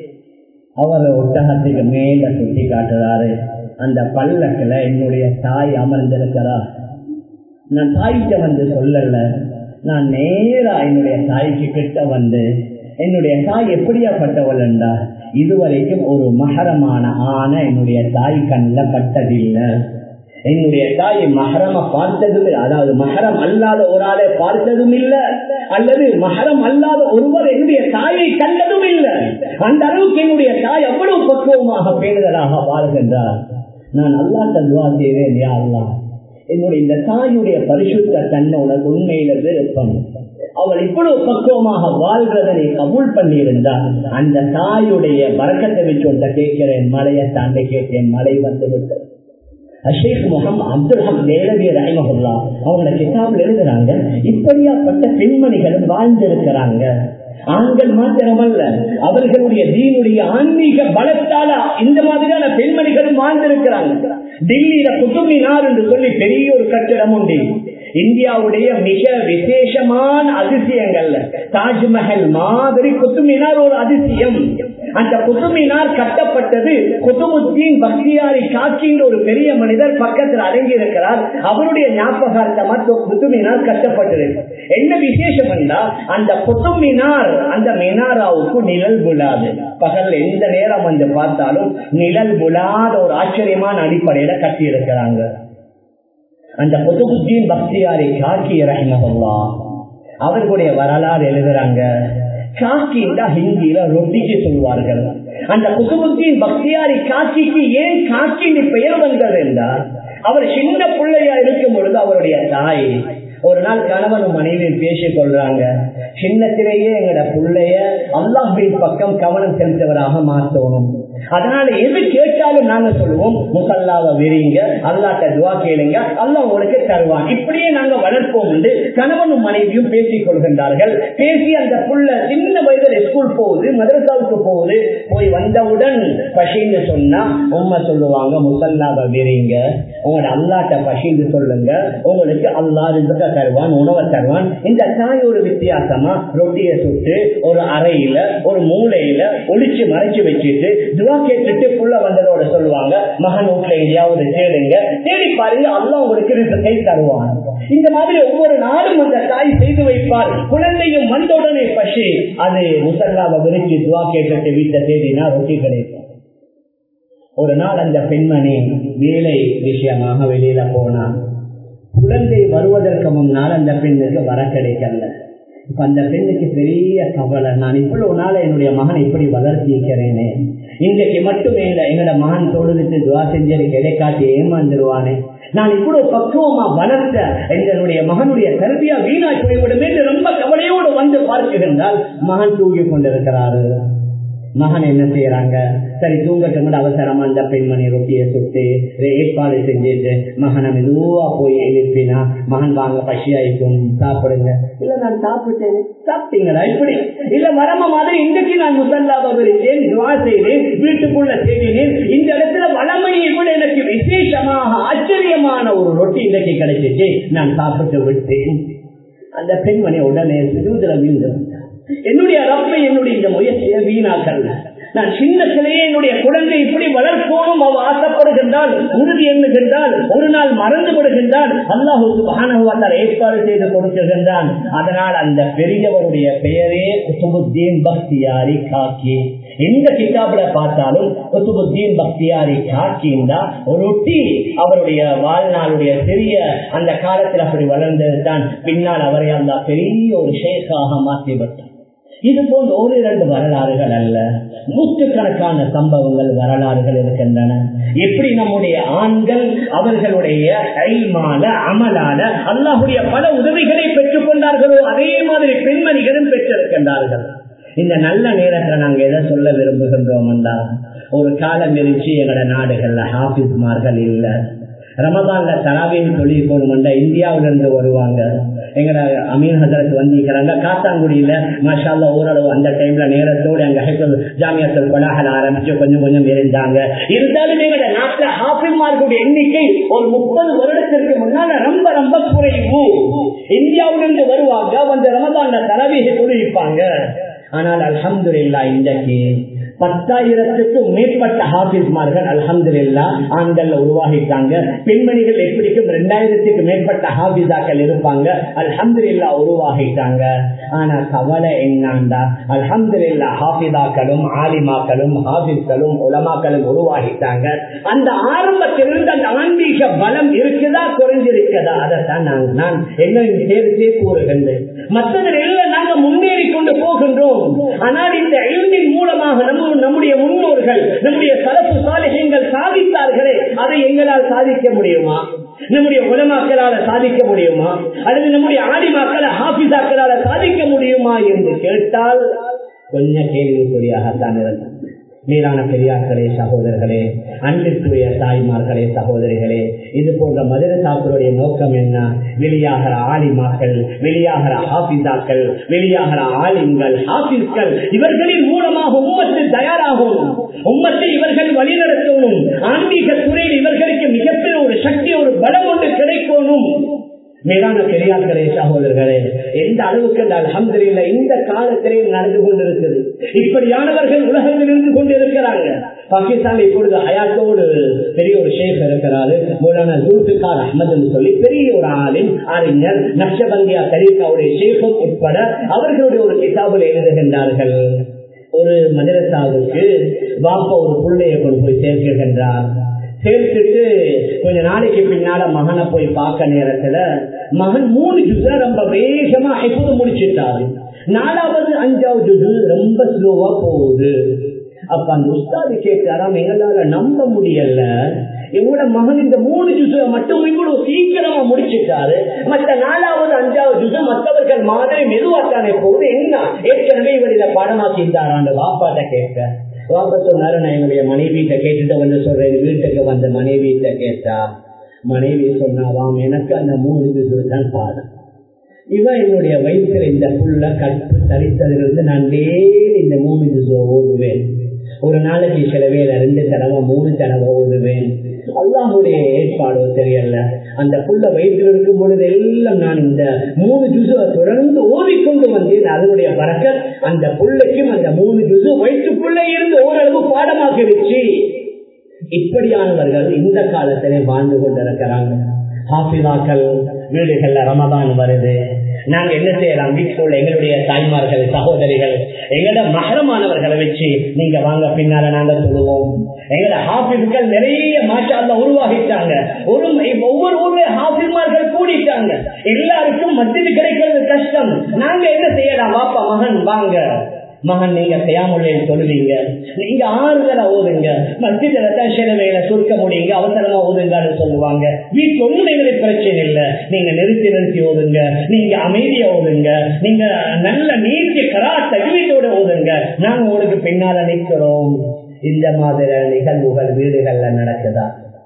Speaker 1: அவர் ஒட்டகத்துக்கு மேல சுட்டி காட்டுறாரு அந்த பல்லக்கில் என்னுடைய தாய் அமர்ந்திருக்கிறார் நான் தாய்கிட்ட வந்து சொல்லல நான் நேரா என்னுடைய தாய்க்கு கிட்ட வந்து என்னுடைய தாய் எப்படியாப்பட்டவள் என்றா இதுவரைக்கும் ஒரு மகரமான ஆன என்னுடைய தாய் கண்ணில் பட்டதில்லை என்னுடைய தாய் மகரம பார்த்ததும் இல்லை அதாவது மகரம் அல்லாத ஒரு ஆளை பார்த்ததும் இல்லை அல்லது மகரம் அல்லாத ஒருவர் என்னுடைய தாயை கண்டதும் இல்லை அந்த அளவுக்கு என்னுடைய தாய் அவ்வளவு பக்குவமாக பேணுதலாக வாழ்கின்றார் நான் அல்லாட்ட துவா செய்வேன் யா அல்லா என்னுடைய இந்த தாயுடைய பரிசுத்த தன்மை உனக்கு உண்மையில விருப்பம் அவள் இவ்வளவு பக்குவமாக வாழ்றதனை கபூல் பண்ணியிருந்தால் அந்த தாயுடைய வரக்கத்தை வச்சு ஒன்றை கேட்கிறேன் மலையை தாண்டி கேட்டேன் மழை வந்து விட்டது அஷேக் முகம் அப்துல் ஹம் நேரடிய ரஹிமஹுல்லா அவங்களோட கிதாபில் எழுதுறாங்க இப்படியாப்பட்ட பெண்மணிகளும் வாழ்ந்திருக்கிறாங்க ஆண்கள் மாத்திரமல்ல அவர்களுடைய தீனுடைய ஆன்மீக பலத்தால இந்த மாதிரியான பெண்மணிகளும் வாழ்ந்திருக்கிறாங்க டெல்லியில குத்துமினார் என்று சொல்லி பெரிய ஒரு கட்டிடம் உண்டு இந்தியாவுடைய மிக விசேஷமான அதிசயங்கள்ல தாஜ்மஹல் மாதிரி குத்துமினார் ஒரு அதிசயம் அந்த குத்துமினார் கட்டப்பட்டது குத்துமுத்தீன் பக்தியாரி காட்சின்ற ஒரு பெரிய மனிதர் பக்கத்தில் அடங்கி இருக்கிறார் அவருடைய ஞாபகார்த்தமா குத்துமினார் கட்டப்பட்டிருக்கு என்ன விசேஷம் என்றா அந்த குத்துமினார் அந்த மினாராவுக்கு நிழல் விழாது பகல் எந்த நேரம் வந்து பார்த்தாலும் நிழல் விழாத ஒரு ஆச்சரியமான அடிப்படையில கட்டி இருக்கிறாங்க அந்த குத்துபுத்தீன் பக்தியாரி காக்கி ரஹிமஹல்லா அவர்களுடைய வரலாறு எழுதுறாங்க காக்கின்னா ஹிந்தியில ரொட்டிக்கு சொல்வார்கள் அந்த குசுபுத்தீன் பக்தியாரி காக்கிக்கு ஏன் காக்கின்னு பெயர் வந்தது என்றால் அவர் சின்ன பிள்ளையா இருக்கும் பொழுது அவருடைய தாய் ஒரு நாள் கணவனும் மனைவியும் பேசிக் கொள்றாங்க சின்னத்திலேயே எங்கட பிள்ளைய அல்லாஹின் பக்கம் கவனம் செலுத்தவராக மாற்றணும் அதனால எது கேட்டாலும் நாங்க சொல்லுவோம் முசல்லாவை விரிங்க அல்லாட்ட துவா கேளுங்க அல்லா உங்களுக்கு தருவான் இப்படியே நாங்க வளர்ப்போம் என்று கணவனும் மனைவியும் பேசிக் கொள்கின்றார்கள் பேசி அந்த புள்ள சின்ன வயதில் ஸ்கூல் போகுது மதரசாவுக்கு போகுது போய் வந்தவுடன் பசின்னு சொன்னா உண்மை சொல்லுவாங்க முசல்லாவை விரிங்க உங்களோட அல்லாட்ட பசின்னு சொல்லுங்க உங்களுக்கு அல்லா ரிசுக்க தருவான் உணவை தருவான் இந்த தாய் ஒரு வித்தியாசமா ரொட்டியை சுட்டு ஒரு அறையில ஒரு மூளையில ஒளிச்சு மறைச்சு வச்சுட்டு துவா கேட்டுட்டு புள்ள வந்ததோட சொல்லுவாங்க மகன் வீட்டுல எங்கேயாவது தேடுங்க தேடி பாருங்க அல்லா உங்களுக்கு ரிசத்தை தருவான் இந்த மாதிரி ஒவ்வொரு நாளும் அந்த தாய் செய்து வைப்பார் குழந்தையும் வந்தவுடனே பசி அது முசல்லாவை விரிச்சு துவா கேட்டுட்டு வீட்டை தேடினா ரொட்டி கிடைக்கும் ஒரு நாள் அந்த பெண்மணி வேலை விஷயமாக வெளியில போனா குழந்தை வருவதற்கு முன்னால் அந்த பெண்ணுக்கு வர கிடைக்கல இப்ப அந்த பெண்ணுக்கு பெரிய கவலை நான் இவ்வளவு நாள் என்னுடைய மகனை இப்படி வளர்த்திக்கிறேனே இன்றைக்கு மட்டுமே இல்லை என்னோட மகன் தொழுதுட்டு துவா செஞ்சு கிடைக்காட்டி ஏமாந்துருவானே நான் இவ்வளவு பக்குவமா வளர்த்த என்னுடைய மகனுடைய கருவியா வீணாய் போய்விடும் என்று ரொம்ப கவலையோடு வந்து பார்க்கின்றால் மகன் தூங்கி கொண்டிருக்கிறாரு மகன் என்ன செய்யறாங்க சரி தூங்கட்டும் அவசரமா அந்த பெண்மணி ரொட்டியை சுட்டு ஏற்பாடு செஞ்சுட்டு மகனை மெதுவா போய் எழுப்பினா மகன் வாங்க பசியாயிக்கும் சாப்பிடுங்க இல்ல நான் சாப்பிட்டேன் சாப்பிட்டீங்களா இப்படி இல்ல வரம மாதிரி இன்றைக்கு நான் முசல்லாவை விரித்தேன் துவா செய்தேன் வீட்டுக்குள்ள செய்தினேன் இந்த இடத்துல வளமையை விட எனக்கு விசேஷமாக ஆச்சரியமான ஒரு ரொட்டி இன்றைக்கு கிடைச்சிச்சு நான் சாப்பிட்டு விட்டேன் அந்த பெண்மணி உடனே சுதூதர வீழ்ந்து என்னுடைய ரப்பை என்னுடைய இந்த முயற்சியை வீணாக்கல்ல நான் சின்ன சிலையே என்னுடைய குழந்தை இப்படி வளர்ப்போனும் அவ ஆசைப்படுகின்றால் உறுதி எண்ணுகின்றால் ஒரு நாள் மறந்து விடுகின்றான் அல்லாஹுக்கு மகானவாத்தால் ஏற்பாடு செய்து கொடுக்கின்றான் அதனால் அந்த பெரியவருடைய பெயரே குசுபுத்தீன் பக்தியாரி காக்கி எந்த கிதாபில பார்த்தாலும் குசுபுத்தீன் பக்தியாரி காக்கின்றா ஒரு ஒட்டி அவருடைய வாழ்நாளுடைய பெரிய அந்த காலத்தில் அப்படி வளர்ந்தது தான் பின்னால் அவரை அந்த பெரிய ஒரு ஷேக்காக மாற்றிவிட்டார் இது போன்ற ஒரு இரண்டு வரலாறுகள் அல்ல நூற்றுக்கணக்கான சம்பவங்கள் வரலாறுகள் இருக்கின்றன எப்படி நம்முடைய ஆண்கள் அவர்களுடைய கைமால அமலால அல்லாஹுடைய பல உதவிகளை பெற்றுக் கொண்டார்களோ அதே மாதிரி பெண்மணிகளும் பெற்றிருக்கின்றார்கள் இந்த நல்ல நேரத்தில் நாங்க எதை சொல்ல விரும்புகின்றோம் என்றால் ஒரு காலம் இருந்துச்சு எங்களோட நாடுகள்ல ஹாபிஸ்மார்கள் இல்லை ரமதான்ல தராவின் தொழில் போகணும்டா இந்தியாவில இருந்து வருவாங்க எங்கட அமீன் ஹசரத் வந்திருக்கிறாங்க காத்தாங்குடியில மாஷால்லா ஓரளவு அந்த டைம்ல நேரத்தோடு அங்க ஹைப்பல் ஜாமியத்தில் கொலாகல ஆரம்பிச்சு கொஞ்சம் கொஞ்சம் இருந்தாங்க இருந்தாலும் எங்கட நாட்டுல ஹாஃபிமார்களுடைய எண்ணிக்கை ஒரு முப்பது வருடத்திற்கு முன்னால ரொம்ப ரொம்ப குறைவு இந்தியாவிலிருந்து வருவாங்க வந்து ரமதான்ல தரவீக தொழில்ப்பாங்க ஆனால் அலமது இல்லா இன்றைக்கு பத்தாயிரத்துக்கும் மேற்பட்ட ஹாபிஸ்மார்கள் அலமது இல்லா ஆண்கள் உருவாகிட்டாங்க பெண்மணிகள் எப்படிக்கும் ரெண்டாயிரத்துக்கு மேற்பட்ட ஹாபிஸாக்கள் இருப்பாங்க அலமது இல்லா உருவாகிட்டாங்க ஆனா கவலை என்னண்டா அலமது இல்லா ஹாபிதாக்களும் ஆலிமாக்களும் ஹாபிஸ்களும் உலமாக்களும் உருவாகிட்டாங்க அந்த ஆரம்பத்திலிருந்து அந்த ஆன்மீக பலம் இருக்குதா குறைஞ்சிருக்கதா அதைத்தான் நான் நான் என்ன சேர்த்தே கூறுகின்றேன் மற்றதில் எல்லாம் நாங்க முன்னேறி கொண்டு போகின்றோம் ஆனால் இந்த எழுந்தின் மூலமாக நம்ம நம்முடைய முன்னோர்கள் நம்முடைய சரப்பு சாலிகங்கள் சாதித்தார்களே அதை எங்களால் சாதிக்க முடியுமா நம்முடைய உலமாக்களால சாதிக்க முடியுமா அல்லது நம்முடைய ஆடிமாக்களை ஹாபிசாக்களால சாதிக்க முடியுமா என்று கேட்டால் கொஞ்சம் கேள்விக்குறியாகத்தான் இருந்தது மீதான பெரியார்களே சகோதரர்களே அன்பிற்குரிய தாய்மார்களே சகோதரிகளே இது போன்ற மதுரசாக்களுடைய நோக்கம் என்ன வெளியாகிற ஆலிமாக்கள் வெளியாகிற ஹாபிதாக்கள் வெளியாகிற ஆலிம்கள் ஹாபிஸ்கள் இவர்களின் மூலமாக உம்மத்து தயாராகும் உம்மத்தை இவர்கள் வழிநடத்தணும் ஆன்மீக துறையில் இவர்களுக்கு மிகப்பெரிய ஒரு சக்தி ஒரு பலம் ஒன்று கிடைக்கணும் மேலான பெரியார்களே சகோதரர்களே எந்த அளவுக்கு இந்த அலமதுல இந்த காலத்திலே நடந்து கொண்டிருக்கிறது இப்படியானவர்கள் உலகத்தில் இருந்து கொண்டிருக்கிறாங்க பாகிஸ்தான் இப்பொழுது ஹயாத்தோடு பெரிய ஒரு ஷேக் இருக்கிறாரு மூலான ஜூல்பிகார் அஹமது சொல்லி பெரிய ஒரு ஆளின் அறிஞர் நக்ஷபந்தியா தரீகாவுடைய ஷேகம் உட்பட அவர்களுடைய ஒரு கிதாபில் எழுதுகின்றார்கள் ஒரு மதரசாவுக்கு வாப்ப ஒரு பிள்ளையை கொண்டு போய் சேர்க்கின்றார் சேர்த்துட்டு கொஞ்ச நாளைக்கு பின்னால மகனை போய் பார்க்க நேரத்துல மகன் மூணு ஜுச ரொம்ப வேகமா எப்போது முடிச்சிட்டாரு நாலாவது அஞ்சாவது ஜுசு ரொம்ப ஸ்லோவா போகுது அப்ப அந்த உஸ்தாது கேட்டாராம் எங்களால நம்ப முடியல எங்களோட மகன் இந்த மூணு ஜுச மட்டும் இவ்வளவு சீக்கிரமா முடிச்சிட்டாரு மற்ற நாலாவது அஞ்சாவது ஜுச மற்றவர்கள் மாதிரி மெதுவாத்தானே போகுது என்ன ஏற்கனவே இவர் இதை பாடமாக்கி இருந்தாரான்னு வாப்பாட்ட கேட்க வாப்ப சொன்னாரு நான் என்னுடைய மனைவிட்ட கேட்டுட்டு வந்து சொல்றேன் வீட்டுக்கு வந்த மனைவிட்ட கேட்டா மனைவி சொன்னாவாம் எனக்கு அந்த மூணு ஜுசு தான் பாடம் இவன் என்னுடைய வயிற்றுல இந்த புள்ள கட்டு தரித்ததிலிருந்து நான் டெய்லி இந்த மூணு ஜுசு ஓடுவேன் ஒரு நாளைக்கு சில வேலை ரெண்டு தடவை மூணு தடவை ஓடுவேன் அல்லாஹுடைய ஏற்பாடோ தெரியல அந்த புள்ள வயிற்றில் இருக்கும் பொழுது எல்லாம் நான் இந்த மூணு ஜுசுவை தொடர்ந்து ஓடிக்கொண்டு வந்தேன் அதனுடைய பறக்க அந்த புள்ளைக்கும் அந்த மூணு ஜுசு வயிற்றுக்குள்ளே இருந்து ஓரளவு பாடமாக்கிடுச்சு இப்படியானவர்கள் இந்த காலத்திலே வாழ்ந்து கொண்டிருக்கிறாங்க ஹாஃபிதாக்கள் வீடுகள்ல ரமதான் வருது நாங்க என்ன செய்யலாம் வீட்டுக்குள்ள எங்களுடைய தாய்மார்கள் சகோதரிகள் எங்களோட மகரமானவர்களை வச்சு நீங்க வாங்க பின்னால நாங்க சொல்லுவோம் எங்களோட ஹாபிஸ்கள் நிறைய மாஷால உருவாகிட்டாங்க ஒரு ஒவ்வொரு ஊர்ல ஹாபிஸ்மார்கள் கூடிட்டாங்க எல்லாருக்கும் மத்திய கிடைக்கிறது கஷ்டம் நாங்க என்ன செய்யலாம் வாப்பா மகன் வாங்க மகன் நீங்க செய்யாமல் சொல்லுவீங்க நீங்க ஆறுதலா ஓதுங்க மத்தியில சில வேலை சுருக்க முடியுங்க அவசரமா ஓதுங்கன்னு சொல்லுவாங்க வீட்டுல ஒண்ணும் எங்களுக்கு பிரச்சனை இல்லை நீங்க நிறுத்தி நிறுத்தி ஓதுங்க நீங்க அமைதியா ஓதுங்க நீங்க நல்ல நீர்த்தி கரா தகுதியோட ஓதுங்க நாங்க உங்களுக்கு பின்னால நிற்கிறோம் இந்த மாதிரி நிகழ்வுகள் வீடுகள்ல நடக்குதா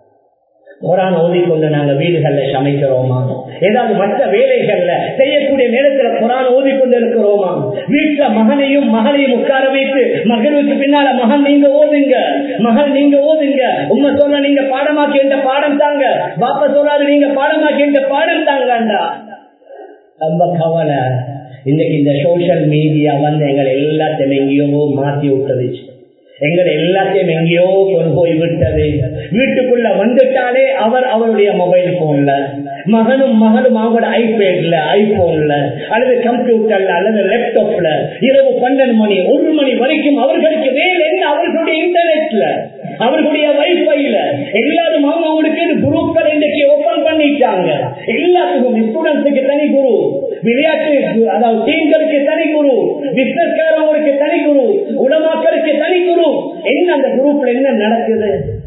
Speaker 1: குரான் ஓதிக்கொண்டு நாங்க வீடுகள்ல சமைக்கிறோமா ஏதாவது மற்ற வேலைகள்ல செய்யக்கூடிய நேரத்துல குரான் ஓதிக்கொண்டு இருக்கிறோமா வீட்டுல மகனையும் மகனையும் உட்கார வைத்து மகனுக்கு பின்னால மகன் நீங்க ஓதுங்க மகன் நீங்க ஓதுங்க உண்மை சொல்ல நீங்க பாடமாக்கி என்ற பாடம் தாங்க பாப்பா சொல்றாரு நீங்க பாடமாக்கி என்ற பாடம் தாங்கண்டா ரொம்ப கவலை இன்னைக்கு இந்த சோசியல் மீடியா வந்து எங்களை எல்லாத்தையும் எங்கேயோ மாத்தி விட்டுருச்சு எங்களை எல்லாத்தையும் எங்கேயோ கொண்டு போய் விட்டது வீட்டுக்குள்ள வந்துட்டாலே அவர் அவருடைய மொபைல் போன்ல மகனும் மகனும் அவங்களோட ஐபேட்ல ஐபோன்ல அல்லது கம்ப்யூட்டர்ல அல்லது லேப்டாப்ல இரவு பன்னெண்டு மணி ஒரு மணி வரைக்கும் அவர்களுக்கு வேலை என்ன அவர்களுடைய இன்டர்நெட்ல அவர்களுடைய வைஃபைல எல்லாரும் அவங்களுக்கு குரூப்கள் இன்னைக்கு ஓபன் பண்ணிட்டாங்க எல்லாத்துக்கும் ஸ்டூடெண்ட்ஸுக்கு தனி குரு விளையாட்டு அதாவது டீம்களுக்கு தனி குரு பிசினஸ் காரவங்களுக்கு தனி குரு உலமாக்களுக்கு தனி குரு என்ன அந்த குரூப்ல என்ன நடக்குது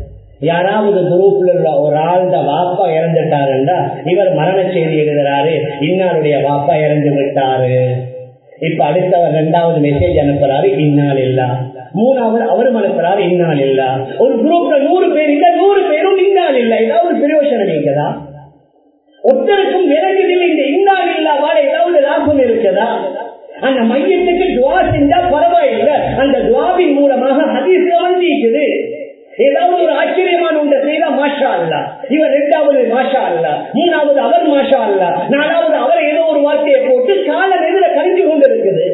Speaker 1: யாராவது குரூப்ல உள்ள ஒரு ஆள்த வாப்பா இறந்துட்டாருண்டா இவர் மரண செய்தி எழுதுறாரு இன்னாருடைய வாப்பா இறந்து விட்டாரு இப்ப அடுத்தவர் ரெண்டாவது மெசேஜ் அனுப்புறாரு இன்னால் இல்லா மூணாவது அவரும் அனுப்புறாரு இன்னால் இல்லா ஒரு குரூப்ல நூறு பேர் இல்ல நூறு பேரும் இன்னால் இல்ல ஏதாவது பிரயோஜனம் இருக்குதா ஒருத்தருக்கும் விலங்குதில் இந்த இன்னால் இல்லாவால் ஏதாவது லாபம் இருக்குதா அந்த மையத்துக்கு துவா செஞ்சா பரவாயில்லை அந்த துவாவின் மூலமாக ஹதீஸ் வந்திருக்குது ஏதாவது ஒரு ஆச்சரியமான ஒன்றை செய்தா மாஷா அல்ல இவர் இரண்டாவது மாஷா அல்ல மூணாவது அவர் மாஷா அல்ல நாலாவது அவர் ஏதோ ஒரு வார்த்தையை போட்டு காலம் எதிர கழிஞ்சு கொண்டிருக்குது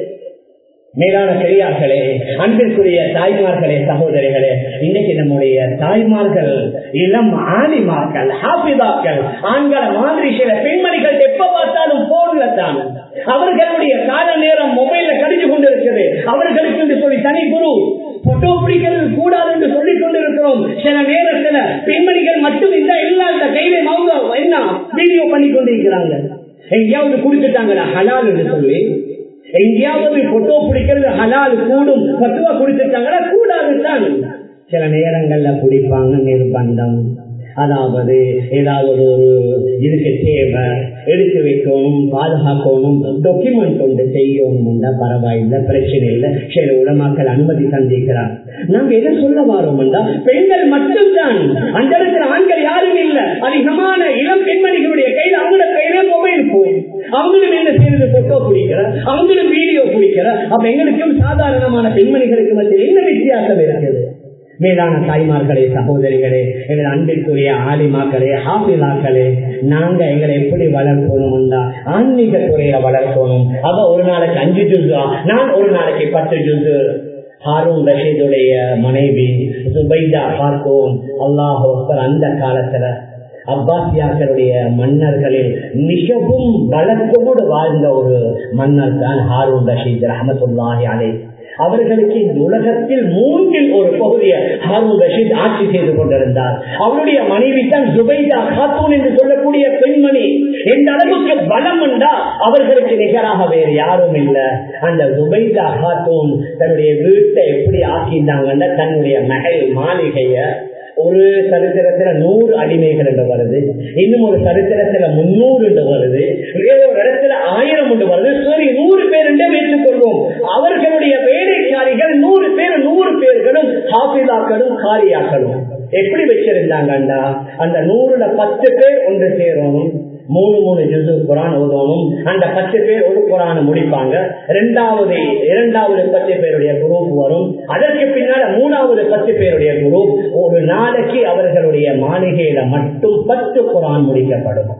Speaker 1: மேலான பெரியார்களே அன்பிற்குரிய தாய்மார்களே சகோதரிகளே இன்னைக்கு நம்முடைய தாய்மார்கள் இளம் ஆணிமார்கள் ஹாபிதாக்கள் ஆண்களை மாதிரி சில பெண்மணிகள் எப்ப பார்த்தாலும் போன்ல தான் அவர்களுடைய கால நேரம் மொபைல்ல கடிச்சு கொண்டிருக்கிறது அவர்களுக்கு என்று சொல்லி தனி குரு போட்டோ பிடிக்கிறது கூடாது என்று சொல்லிக் கொண்டிருக்கிறோம் சில நேரத்துல பெண்மணிகள் மட்டும் இந்த இல்லாத கையில அவங்க என்ன வீடியோ பண்ணி கொண்டிருக்கிறாங்க எங்கேயாவது குடிச்சுட்டாங்கடா ஹலால் என்று சொல்லி எங்கேயாவது போட்டோ பிடிக்கிறது ஹலால் கூடும் பத்துவா குடிச்சிட்டாங்கன்னா கூடாது தான் சில நேரங்கள்ல குடிப்பாங்க நிர்பந்தம் அதாவது ஏதாவது ஒரு ஒரு இதுக்கு தேவை எடுத்து வைக்கணும் பாதுகாக்கணும் டாக்குமெண்ட் ஒன்று செய்யணும் பரவாயில்லை பிரச்சனை இல்லை சில உடமாக்கள் அனுமதி சந்திக்கிறார் நாங்க எதை சொல்ல வரோம்டா பெண்கள் மட்டும்தான் அந்த இடத்துல ஆண்கள் யாரும் இல்லை அதிகமான இளம் பெண்மணிகளுடைய கையில் அவங்களோட கையில மொபைல் போன் அவங்களும் என்ன செய்யறது போட்டோ பிடிக்கிற அவங்களும் வீடியோ பிடிக்கிற அப்ப எங்களுக்கும் சாதாரணமான பெண்மணிகளுக்கு மத்தியில் என்ன வித்தியாசம் இருக்குது மேலான தாய்மார்களே சகோதரிகளே எங்கள் அன்பிற்குரிய ஆலிமாக்களே ஹாபிலாக்களே நாங்க எங்களை எப்படி வளர்க்கணும்டா ஆன்மீக துறையில வளர்க்கணும் அவ ஒரு நாளைக்கு அஞ்சு ஜுசா நான் ஒரு நாளைக்கு பத்து ஜுசு ஹாரூன் ரஷீதுடைய மனைவி சுபைதா பார்ப்போம் அல்லாஹ் அந்த காலத்துல அப்பாசியாக்களுடைய மன்னர்களில் மிகவும் பலத்தோடு வாழ்ந்த ஒரு மன்னர் தான் ஹாரூன் ரஷீத் ரஹமத்துல்லாஹி அலை அவர்களுக்கு இந்த உலகத்தில் மூன்றில் ஒரு பகுதியை ஹாரூன் ரஷீத் ஆட்சி செய்து கொண்டிருந்தார் அவருடைய மனைவி தான் ஜுபைதா காத்தூன் என்று சொல்லக்கூடிய பெண்மணி எந்த அளவுக்கு பலம் உண்டா அவர்களுக்கு நிகராக வேறு யாரும் இல்லை அந்த ஜுபைதா காத்தூன் தன்னுடைய வீட்டை எப்படி ஆக்கியிருந்தாங்கன்னா தன்னுடைய மகள் மாளிகைய ஒரு சரித்திரத்துல நூறு அடிமைகள் என்று வருது இன்னும் ஒரு சரித்திரத்துல முன்னூறு என்று வருது வேறு ஒரு இடத்துல ஆயிரம் என்று வருது சரி நூறு பேர் என்றே வைத்துக் கொள்வோம் அவர்களுடைய வேலைக்காரிகள் நூறு பேர் நூறு பேர்களும் ஹாபிதாக்களும் காரியாக்களும் எப்படி வச்சிருந்தாங்கண்டா அந்த நூறுல பத்து பேர் ஒன்று சேரணும் மூணு மூணு ஜிசு குரான் ஓதணும் அந்த பத்து பேர் ஒரு குரான முடிப்பாங்க இரண்டாவது இரண்டாவது பத்து பேருடைய குரூப் வரும் அதற்கு பின்னால மூணாவது பத்து பேருடைய குரூப் ஒரு நாளைக்கு அவர்களுடைய மாளிகையில மட்டும் பத்து குரான் முடிக்கப்படும்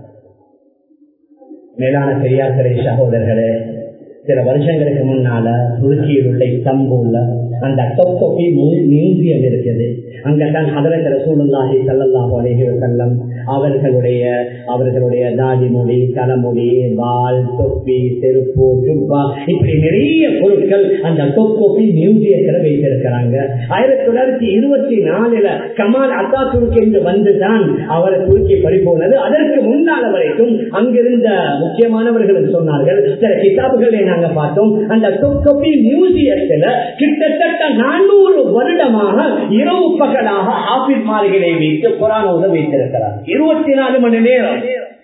Speaker 1: மேலான பெரியார்களே சகோதரர்களே சில வருஷங்களுக்கு முன்னால துருக்கியில் உள்ள இஸ்தம்பூல்ல அந்த தொப்பி மியூசியம் இருக்குது அங்கதான் ஹதரத் ரசூலுல்லாஹி ஸல்லல்லாஹு அலைஹி வஸல்லம் அவர்களுடைய அவர்களுடைய தாடி மொழி தலைமொழி வால் தொப்பி செருப்பு துப்பா இப்படி நிறைய பொருட்கள் அந்த தொப்பி மியூசியத்தில் வைத்திருக்கிறாங்க ஆயிரத்தி தொள்ளாயிரத்தி இருபத்தி நாலுல கமால் அத்தா துருக்கி என்று வந்துதான் அவரை துருக்கி பறிபோனது அதற்கு முன்னால் வரைக்கும் அங்கிருந்த முக்கியமானவர்கள் சொன்னார்கள் சில கிதாபுகளை நாங்க பார்த்தோம் அந்த தொப்பி மியூசியத்துல கிட்டத்தட்ட நானூறு வருடமாக இரவு பகலாக ஆபிஸ் மாளிகளை வைத்து குரானோத வைத்திருக்கிறார் இருபத்தி நாலு மணி நேரம்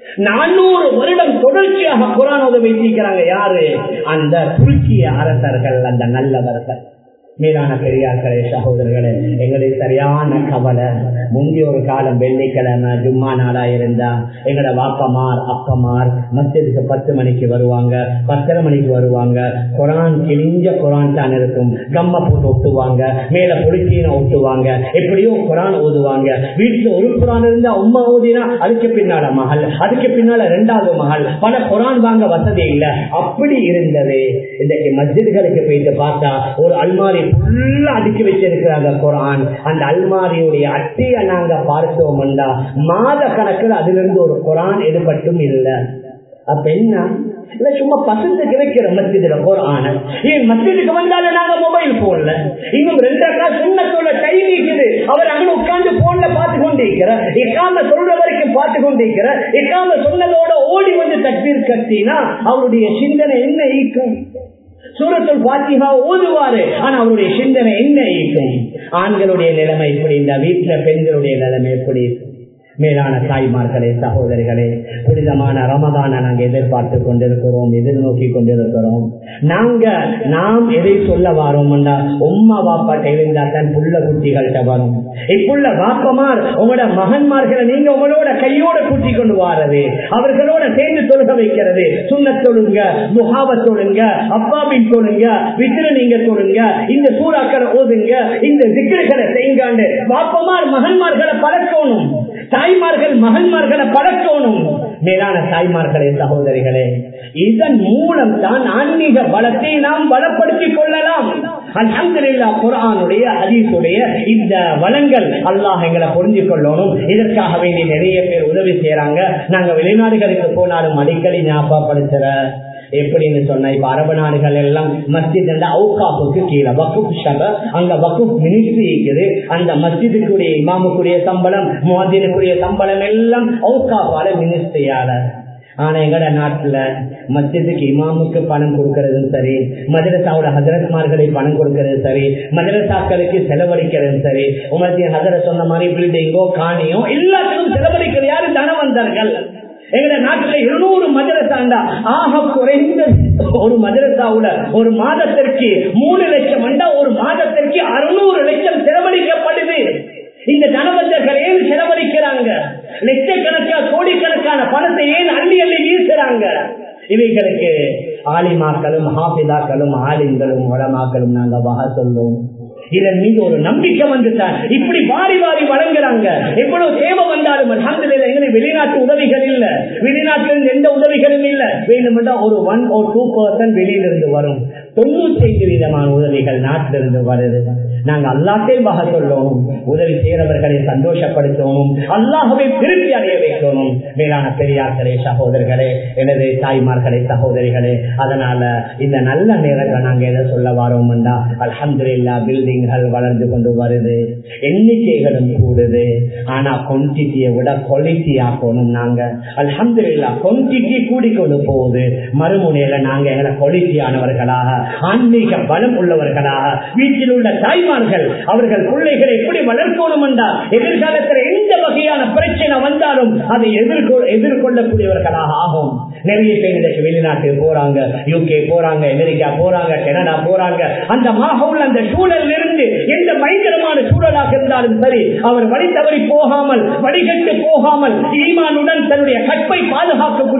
Speaker 1: நானூறு வருடம் தொடர்ச்சியாக குரானோத வைத்திருக்கிறாங்க யாரு அந்த துருக்கிய அரசர்கள் அந்த நல்லவர்கள் மேலான பெரியார்களே சகோதரர்களே எங்களுக்கு சரியான கவலை முந்தைய ஒரு காலம் வெள்ளிக்கிழமை ஜும்மா நாளா இருந்தா எங்களோட வாப்பமார் அப்பமார் மத்தியதுக்கு பத்து மணிக்கு வருவாங்க பத்தரை மணிக்கு வருவாங்க குரான் கிழிஞ்ச குரான் தான் இருக்கும் கம்ம போட்டு ஒட்டுவாங்க மேல பொலிச்சீனை ஒட்டுவாங்க எப்படியோ குரான் ஓதுவாங்க வீட்டுல ஒரு குரான் இருந்தா உம்மா ஓதினா அதுக்கு பின்னால மகள் அதுக்கு பின்னால ரெண்டாவது மகள் பல குரான் வாங்க வசதி இல்லை அப்படி இருந்தது இன்றைக்கு மஸ்ஜித்களுக்கு போயிட்டு பார்த்தா ஒரு அல்மாரி ஃபுல்லா அடுக்கி வச்சிருக்கிறாங்க குரான் அந்த அல்மாரியுடைய அட்டையை நாங்க பார்த்தோம்டா மாத கணக்கில் அதுல இருந்து ஒரு குரான் எடுபட்டும் இல்லை அப்ப என்ன இல்ல சும்மா பசங்க கிடைக்கிற மஸ்ஜிதுல குரான ஏன் மஸ்ஜிதுக்கு வந்தாலும் நாங்க மொபைல் போன்ல இன்னும் ரெண்டரை சுண்ணத்தோட கை நீக்குது அவர் அங்க உட்கார்ந்து போன்ல பார்த்து கொண்டிருக்கிற இக்காம சொல்ற வரைக்கும் பார்த்து கொண்டிருக்கிற இக்காம சொன்னதோட ஓடி வந்து தக்பீர் கட்டினா அவருடைய சிந்தனை என்ன ஈக்கும் சூரத்துல் பாத்திகா ஓதுவாரு ஆனா அவருடைய சிந்தனை என்ன ஈக்கும் ஆண்களுடைய நிலைமை இப்படி இந்த வீட்டுல பெண்களுடைய நிலைமை எப்படி மேலான தாய்மார்களே சகோதரிகளே புனிதமான ரமதான நாங்க எதிர்பார்த்து கொண்டிருக்கிறோம் எதிர்நோக்கி கொண்டிருக்கிறோம் நாங்க நாம் எதை சொல்ல வாரோம்னா உம்மா வாப்பாட்ட இருந்தா தான் புள்ள குட்டிகள்கிட்ட வரும் இப்புள்ள வாப்பமார் உங்களோட மகன்மார்களை நீங்க உங்களோட கையோட கூட்டி கொண்டு வாரது அவர்களோட சேர்ந்து தொழுக வைக்கிறது சுண்ண தொழுங்க முகாவ தொழுங்க அப்பாவின் தொழுங்க வித்திர நீங்க தொழுங்க இந்த சூறாக்களை ஓதுங்க இந்த சிக்கல்களை செய்யுங்காண்டு வாப்பமார் மகன்மார்களை பழக்கணும் தாய்மார்கள் மகன்மார்களை பழக்கணும் மேலான தாய்மார்களே சகோதரிகளே இதன் மூலம் தான் ஆன்மீக பலத்தை நாம் பலப்படுத்திக் கொள்ளலாம் அல்ஹம்துலில்லாஹ் குர்ஆனுடைய ஹதீஸுடைய இந்த வளங்கள் அல்லாஹ் எங்களை புரிஞ்சு கொள்ளணும் இதற்காக வேண்டி நிறைய பேர் உதவி செய்யறாங்க நாங்க வெளிநாடுகளுக்கு போனாலும் அடிக்கடி ஞாபகப்படுத்துற எப்படின்னு சொன்ன இப்ப அரபு நாடுகள் எல்லாம் மஸ்ஜித் அவுகாப்புக்கு கீழே வகுப் ஷப அங்க வகுப் மினிஸ்ட்ரி இருக்குது அந்த மஸ்ஜிதுக்குரிய இமாமுக்குரிய சம்பளம் முவாதினுக்குரிய சம்பளம் எல்லாம் அவுகாப்பால மினிஸ்ட்ரியால ஆனா எங்கட நாட்டுல மஸ்ஜிதுக்கு இமாமுக்கு பணம் கொடுக்கறதும் சரி மதரசாவோட ஹதரத்மார்களை பணம் கொடுக்கறது சரி மதரசாக்களுக்கு செலவழிக்கிறது சரி உமர்த்திய ஹதர சொன்ன மாதிரி பில்டிங்கோ காணியோ எல்லாத்துக்கும் செலவழிக்கிறது யாரு தனவந்தர்கள் எங்க நாட்டுல இருநூறு மதரசாண்டா ஆக குறைந்த ஒரு மதரசாவுல ஒரு மாதத்திற்கு மூணு லட்சம் அண்டா ஒரு மாதத்திற்கு அறுநூறு லட்சம் செலவழிக்கப்படுது இந்த தனவந்தர்கள் ஏன் செலவழிக்கிறாங்க லட்சக்கணக்கா கோடிக்கணக்கான பணத்தை ஏன் அள்ளி அள்ளி வீசுறாங்க இவைகளுக்கு ஆலிமாக்களும் ஹாபிதாக்களும் ஆலிம்களும் உடமாக்களும் நாங்க வகை சொல்லுவோம் இதன் மீது ஒரு நம்பிக்கை வந்துட்டான் இப்படி வாரி வாரி வழங்குறாங்க எவ்வளவு தேவை வந்தாலும் அலமதுல எங்களுக்கு வெளிநாட்டு உதவிகள் இல்ல வெளிநாட்டிலிருந்து எந்த உதவிகளும் இல்ல வேண்டுமென்றா ஒரு ஒன் ஓ டூ பர்சன்ட் வெளியிலிருந்து வரும் தொண்ணூத்தி ஐந்து விதமான உதவிகள் நாட்டிலிருந்து வருது நாங்க அல்லாட்டே வகை சொல்லணும் உதவி செய்யறவர்களை சந்தோஷப்படுத்தணும் அல்லாஹவை திருப்தி அடைய வைக்கணும் மேலான பெரியார்களே சகோதரர்களே எனது தாய்மார்களே சகோதரிகளே அதனால இந்த நல்ல நேரங்களை நாங்க எதை சொல்ல வரோம்டா அலமதுல்லா பில்டிங்கள் வளர்ந்து கொண்டு வருது எண்ணிக்கைகளும் கூடுது ஆனா குவான்டிட்டியை விட குவாலிட்டி ஆக்கணும் நாங்க அலமதுல்லா குவான்டிட்டி கூடிக்கொண்டு போகுது மறுமுனையில நாங்க எங்களை குவாலிட்டியானவர்களாக ஆன்மீக பலம் உள்ளவர்களாக வீட்டில் உள்ள தாய்மார்கள் அவர்கள் பிள்ளைகளை எப்படி வளர்க்கணும் என்றால் எதிர்காலத்தில் எந்த வகையான பிரச்சனை வந்தாலும் அதை எதிர்கொள் எதிர்கொள்ளக்கூடியவர்களாக ஆகும் நிறைய பேர் இன்றைக்கு வெளிநாட்டுக்கு போறாங்க யூகே போறாங்க அமெரிக்கா போறாங்க கனடா போறாங்க அந்த மாகவுல் அந்த சூழல் இருந்து எந்த பயங்கரமான சூழலாக இருந்தாலும் சரி அவர் வழி தவறி போகாமல் வழிகட்டு போகாமல் ஈமானுடன் தன்னுடைய கற்பை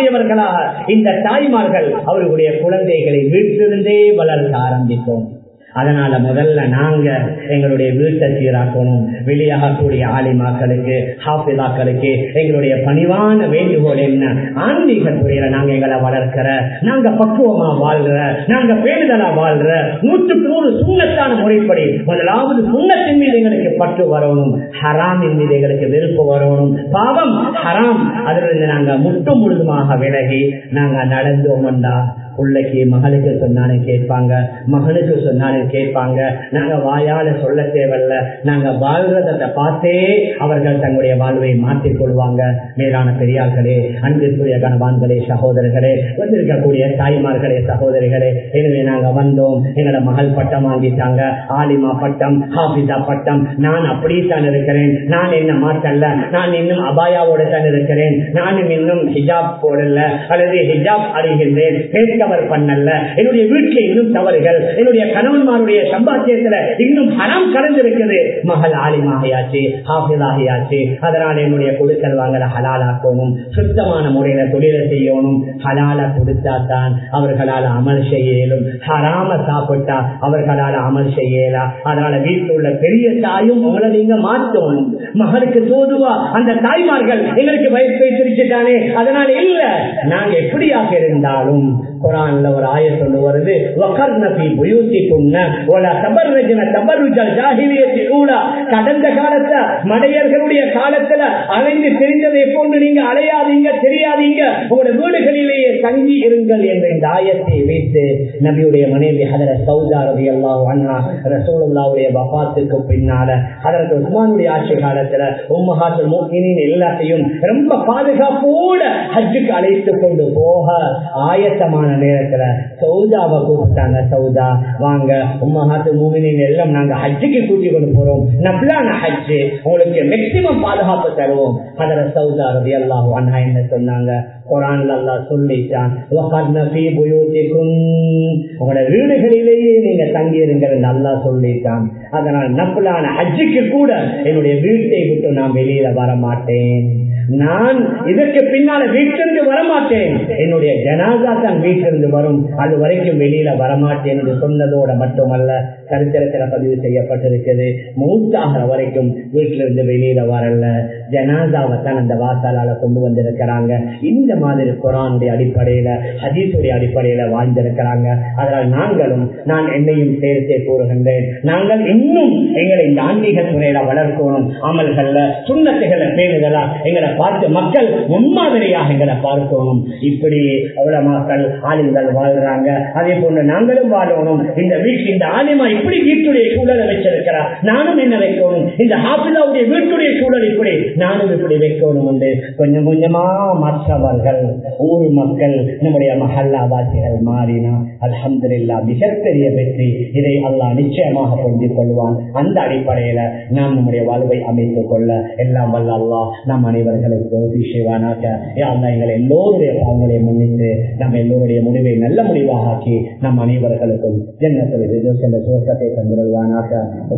Speaker 1: பாதுகாக்கக்கூடியவர்களாக இந்த தாய்மார்கள் அவர்களுடைய குழந்தைகளை வீட்டிலிருந்தே வளர்க்க ஆரம்பித்தோம் அதனால முதல்ல நாங்க எங்களுடைய வீட்டை சீராக்கணும் வெளியாகக்கூடிய ஆலிமாக்களுக்கு ஹாஃபிதாக்களுக்கு எங்களுடைய பணிவான வேண்டுகோள் என்ன ஆன்மீக துறையில நாங்க எங்களை வளர்க்கிற நாங்க பக்குவமா வாழ்ற நாங்க பேணுதலா வாழ்ற நூற்றுக்கு நூறு சுண்ணத்தான முறைப்படி முதலாவது சுண்ணத்தின் மீது எங்களுக்கு பற்று வரணும் ஹராமின் மீது எங்களுக்கு வெறுப்பு வரணும் பாவம் ஹராம் அதிலிருந்து நாங்க முட்டு முழுதுமாக விலகி நாங்க நடந்தோம்டா பிள்ளைக்கு மகளுக்கு சொன்னாலும் கேட்பாங்க மகனுக்கு சொன்னாலும் கேட்பாங்க நாங்க வாயால சொல்ல தேவையில்ல நாங்க வாழ்றதை பார்த்தே அவர்கள் தங்களுடைய வாழ்வை மாற்றிக் கொள்வாங்க மேலான பெரியார்களே அன்பிற்குரிய கணவான்களே சகோதரர்களே வந்திருக்கக்கூடிய தாய்மார்களே சகோதரிகளே எனவே நாங்க வந்தோம் எங்களோட மகள் பட்டம் வாங்கிட்டாங்க ஆலிமா பட்டம் ஹாபிதா பட்டம் நான் அப்படித்தான் இருக்கிறேன் நான் என்ன மாற்றல்ல நான் இன்னும் அபாயாவோடு தான் இருக்கிறேன் நானும் இன்னும் ஹிஜாப் போடல அல்லது ஹிஜாப் அறிகின்றேன் பேச கவர் பண்ணல என்னுடைய வீட்டில் இன்னும் தவறுகள் என்னுடைய கணவன்மாருடைய சம்பாத்தியத்துல இன்னும் ஹரம் கலந்திருக்குது மகள் ஆலிமாகியாச்சு ஹாஃபிதாகியாச்சு அதனால என்னுடைய கொடுக்கல் வாங்கல ஹலாலாக்கணும் சுத்தமான முறையில தொழிலை செய்யணும் ஹலால கொடுத்தாதான் அவர்களால் அமல் செய்ய இயலும் ஹராம சாப்பிட்டா அவர்களால் அமல் செய்யலா அதனால வீட்டில் உள்ள பெரிய தாயும் உங்களை நீங்க மாற்றணும் மகளுக்கு தோதுவா அந்த தாய்மார்கள் எங்களுக்கு வயசு வைத்திருச்சுட்டானே அதனால இல்ல நாங்க எப்படியாக இருந்தாலும் குரான்ல ஒரு ஆய சொல்லு வருது கடந்த காலத்துல மடையர்களுடைய காலத்துல அலைந்து தெரிந்ததை போன்று நீங்க அலையாதீங்க தெரியாதீங்க உங்களோட வீடுகளிலேயே தங்கி இருங்கள் என்ற இந்த ஆயத்தை வைத்து நபியுடைய மனைவி ஹதர சௌதா ரவி அல்லாஹ் அண்ணா ரசோல்லாவுடைய வபாத்துக்கு பின்னால அதற்கு உஸ்மானுடைய ஆட்சி காலத்துல உம்மஹாத்துல் மூக்கினின் எல்லாத்தையும் ரொம்ப பாதுகாப்போட ஹஜ்ஜுக்கு அழைத்து கொண்டு போக ஆயத்தமான நேரத்துல சௌதாவை கூப்பிட்டாங்க சௌதா வாங்க உம்மஹாத்து மூமினின் எல்லாம் நாங்க ஹஜ்ஜுக்கு கூட்டி கொண்டு போறோம் நப்லான ஹஜ்ஜு உங்களுக்கு மேக்சிமம் பாதுகாப்பு தருவோம் அதர சௌதா ரவி அல்லாஹ் அண்ணா என்ன சொன்னாங்க குரான்ல அல்லாஹ் சொல்லிட்டான் உங்களோட வீடுகளிலேயே நீங்க தங்கியிருங்கள் என்று அல்லாஹ் சொல்லிட்டான் அதனால் நப்பலான ஹஜ்ஜுக்கு கூட என்னுடைய வீட்டை விட்டு நான் வெளியில வர மாட்டேன் நான் இதற்கு பின்னால வீட்டிலிருந்து வரமாட்டேன் என்னுடைய ஜனாதா தான் வீட்டிலிருந்து வரும் அது வரைக்கும் வெளியில வரமாட்டேன் என்று சொன்னதோட மட்டுமல்ல சரித்திரத்தில் பதிவு செய்யப்பட்டிருக்கிறது மூத்தாகிற வரைக்கும் வீட்டிலிருந்து வெளியில வரல ஜனாதாவை தான் அந்த வாசாலால கொண்டு வந்திருக்கிறாங்க இந்த மாதிரி குரானுடைய அடிப்படையில ஹதீஸுடைய அடிப்படையில வாழ்ந்திருக்கிறாங்க அதனால் நாங்களும் நான் என்னையும் சேர்த்தே கூறுகின்றேன் நாங்கள் இன்னும் எங்களை இந்த ஆன்மீக துறையில வளர்க்கணும் அமல்கள்ல சுண்ணத்துகளை பேணுதலா எங்களை பார்த்து மக்கள் முன்மாதிரியாக எங்களை பார்க்கணும் இப்படி உலமாக்கள் ஆலிம்கள் வாழ்றாங்க அதே போன்று நாங்களும் வாழணும் இந்த வீட்டு இந்த ஆலிமா இப்படி வீட்டுடைய சூழலை வச்சிருக்கிறார் நானும் என்ன வைக்கணும் இந்த ஹாஃபிலாவுடைய வீட்டுடைய சூழல் இப்படி நானும் இப்படி வைக்கணும் உண்டு கொஞ்சம் கொஞ்சமா மற்றவர்கள் ஊர் மக்கள் நம்முடைய மஹல்லாவாசிகள் மாறினா அல்ஹம்துலில்லா மிகப்பெரிய வெற்றி இதை அல்லாஹ் நிச்சயமாக புரிந்து கொள்வான் அந்த அடிப்படையில நாம் நம்முடைய வாழ்வை அமைத்துக் கொள்ள எல்லாம் வல்ல அல்லாஹ் நம் அனைவர்களுக்கு உதவி செய்வானாக அல்லா எங்கள் எல்லோருடைய பாவங்களை மன்னித்து நம்ம எல்லோருடைய முடிவை நல்ல முடிவாக ஆக்கி நம் அனைவர்களுக்கும் ஜன்னத்தில் சென்ற சுவர்க்கத்தை தந்துள்வானாக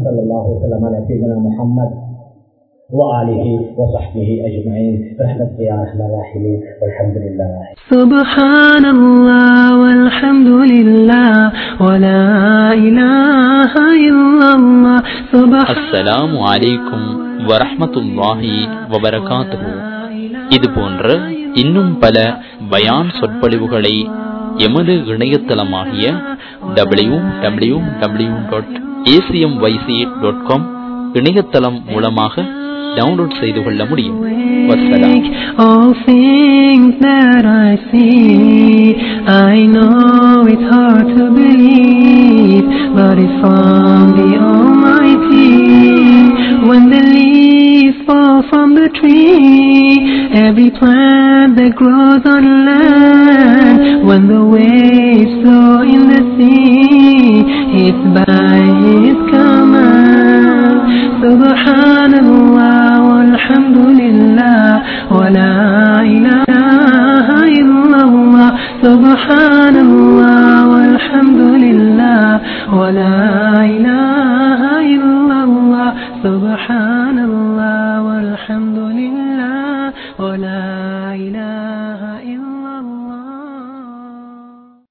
Speaker 1: முகமது وآله وصحبه أجمعين برحمتك يا أرحم الراحمين والحمد لله
Speaker 2: سبحان الله والحمد لله ولا إله إلا الله سبحان
Speaker 3: அஸ்ஸலாமு அலைக்கும் வரஹ்மத்துல்லாஹி வபரகாத்துஹு இது போன்ற இன்னும் பல பயான் சொற்பொழிவுகளை எமது இணையதளமாகிய W W W dot ACM YC dot com இணையதளம் மூலமாக டவுன்லோட் செய்து கொள்ள முடியும் வசலாம்
Speaker 2: All things that I see, I know it's hard to believe, but it's from the Almighty. When the leaves fall from the tree, every plant that grows on land, when the waves flow in the sea, it's by His command. Subhanallah, walhamdulillah, wa la ilaha illallah. Subhanallah, walhamdulillah, wa la ilaha illallah. Subhanallah, walhamdulillah, wa la ilaha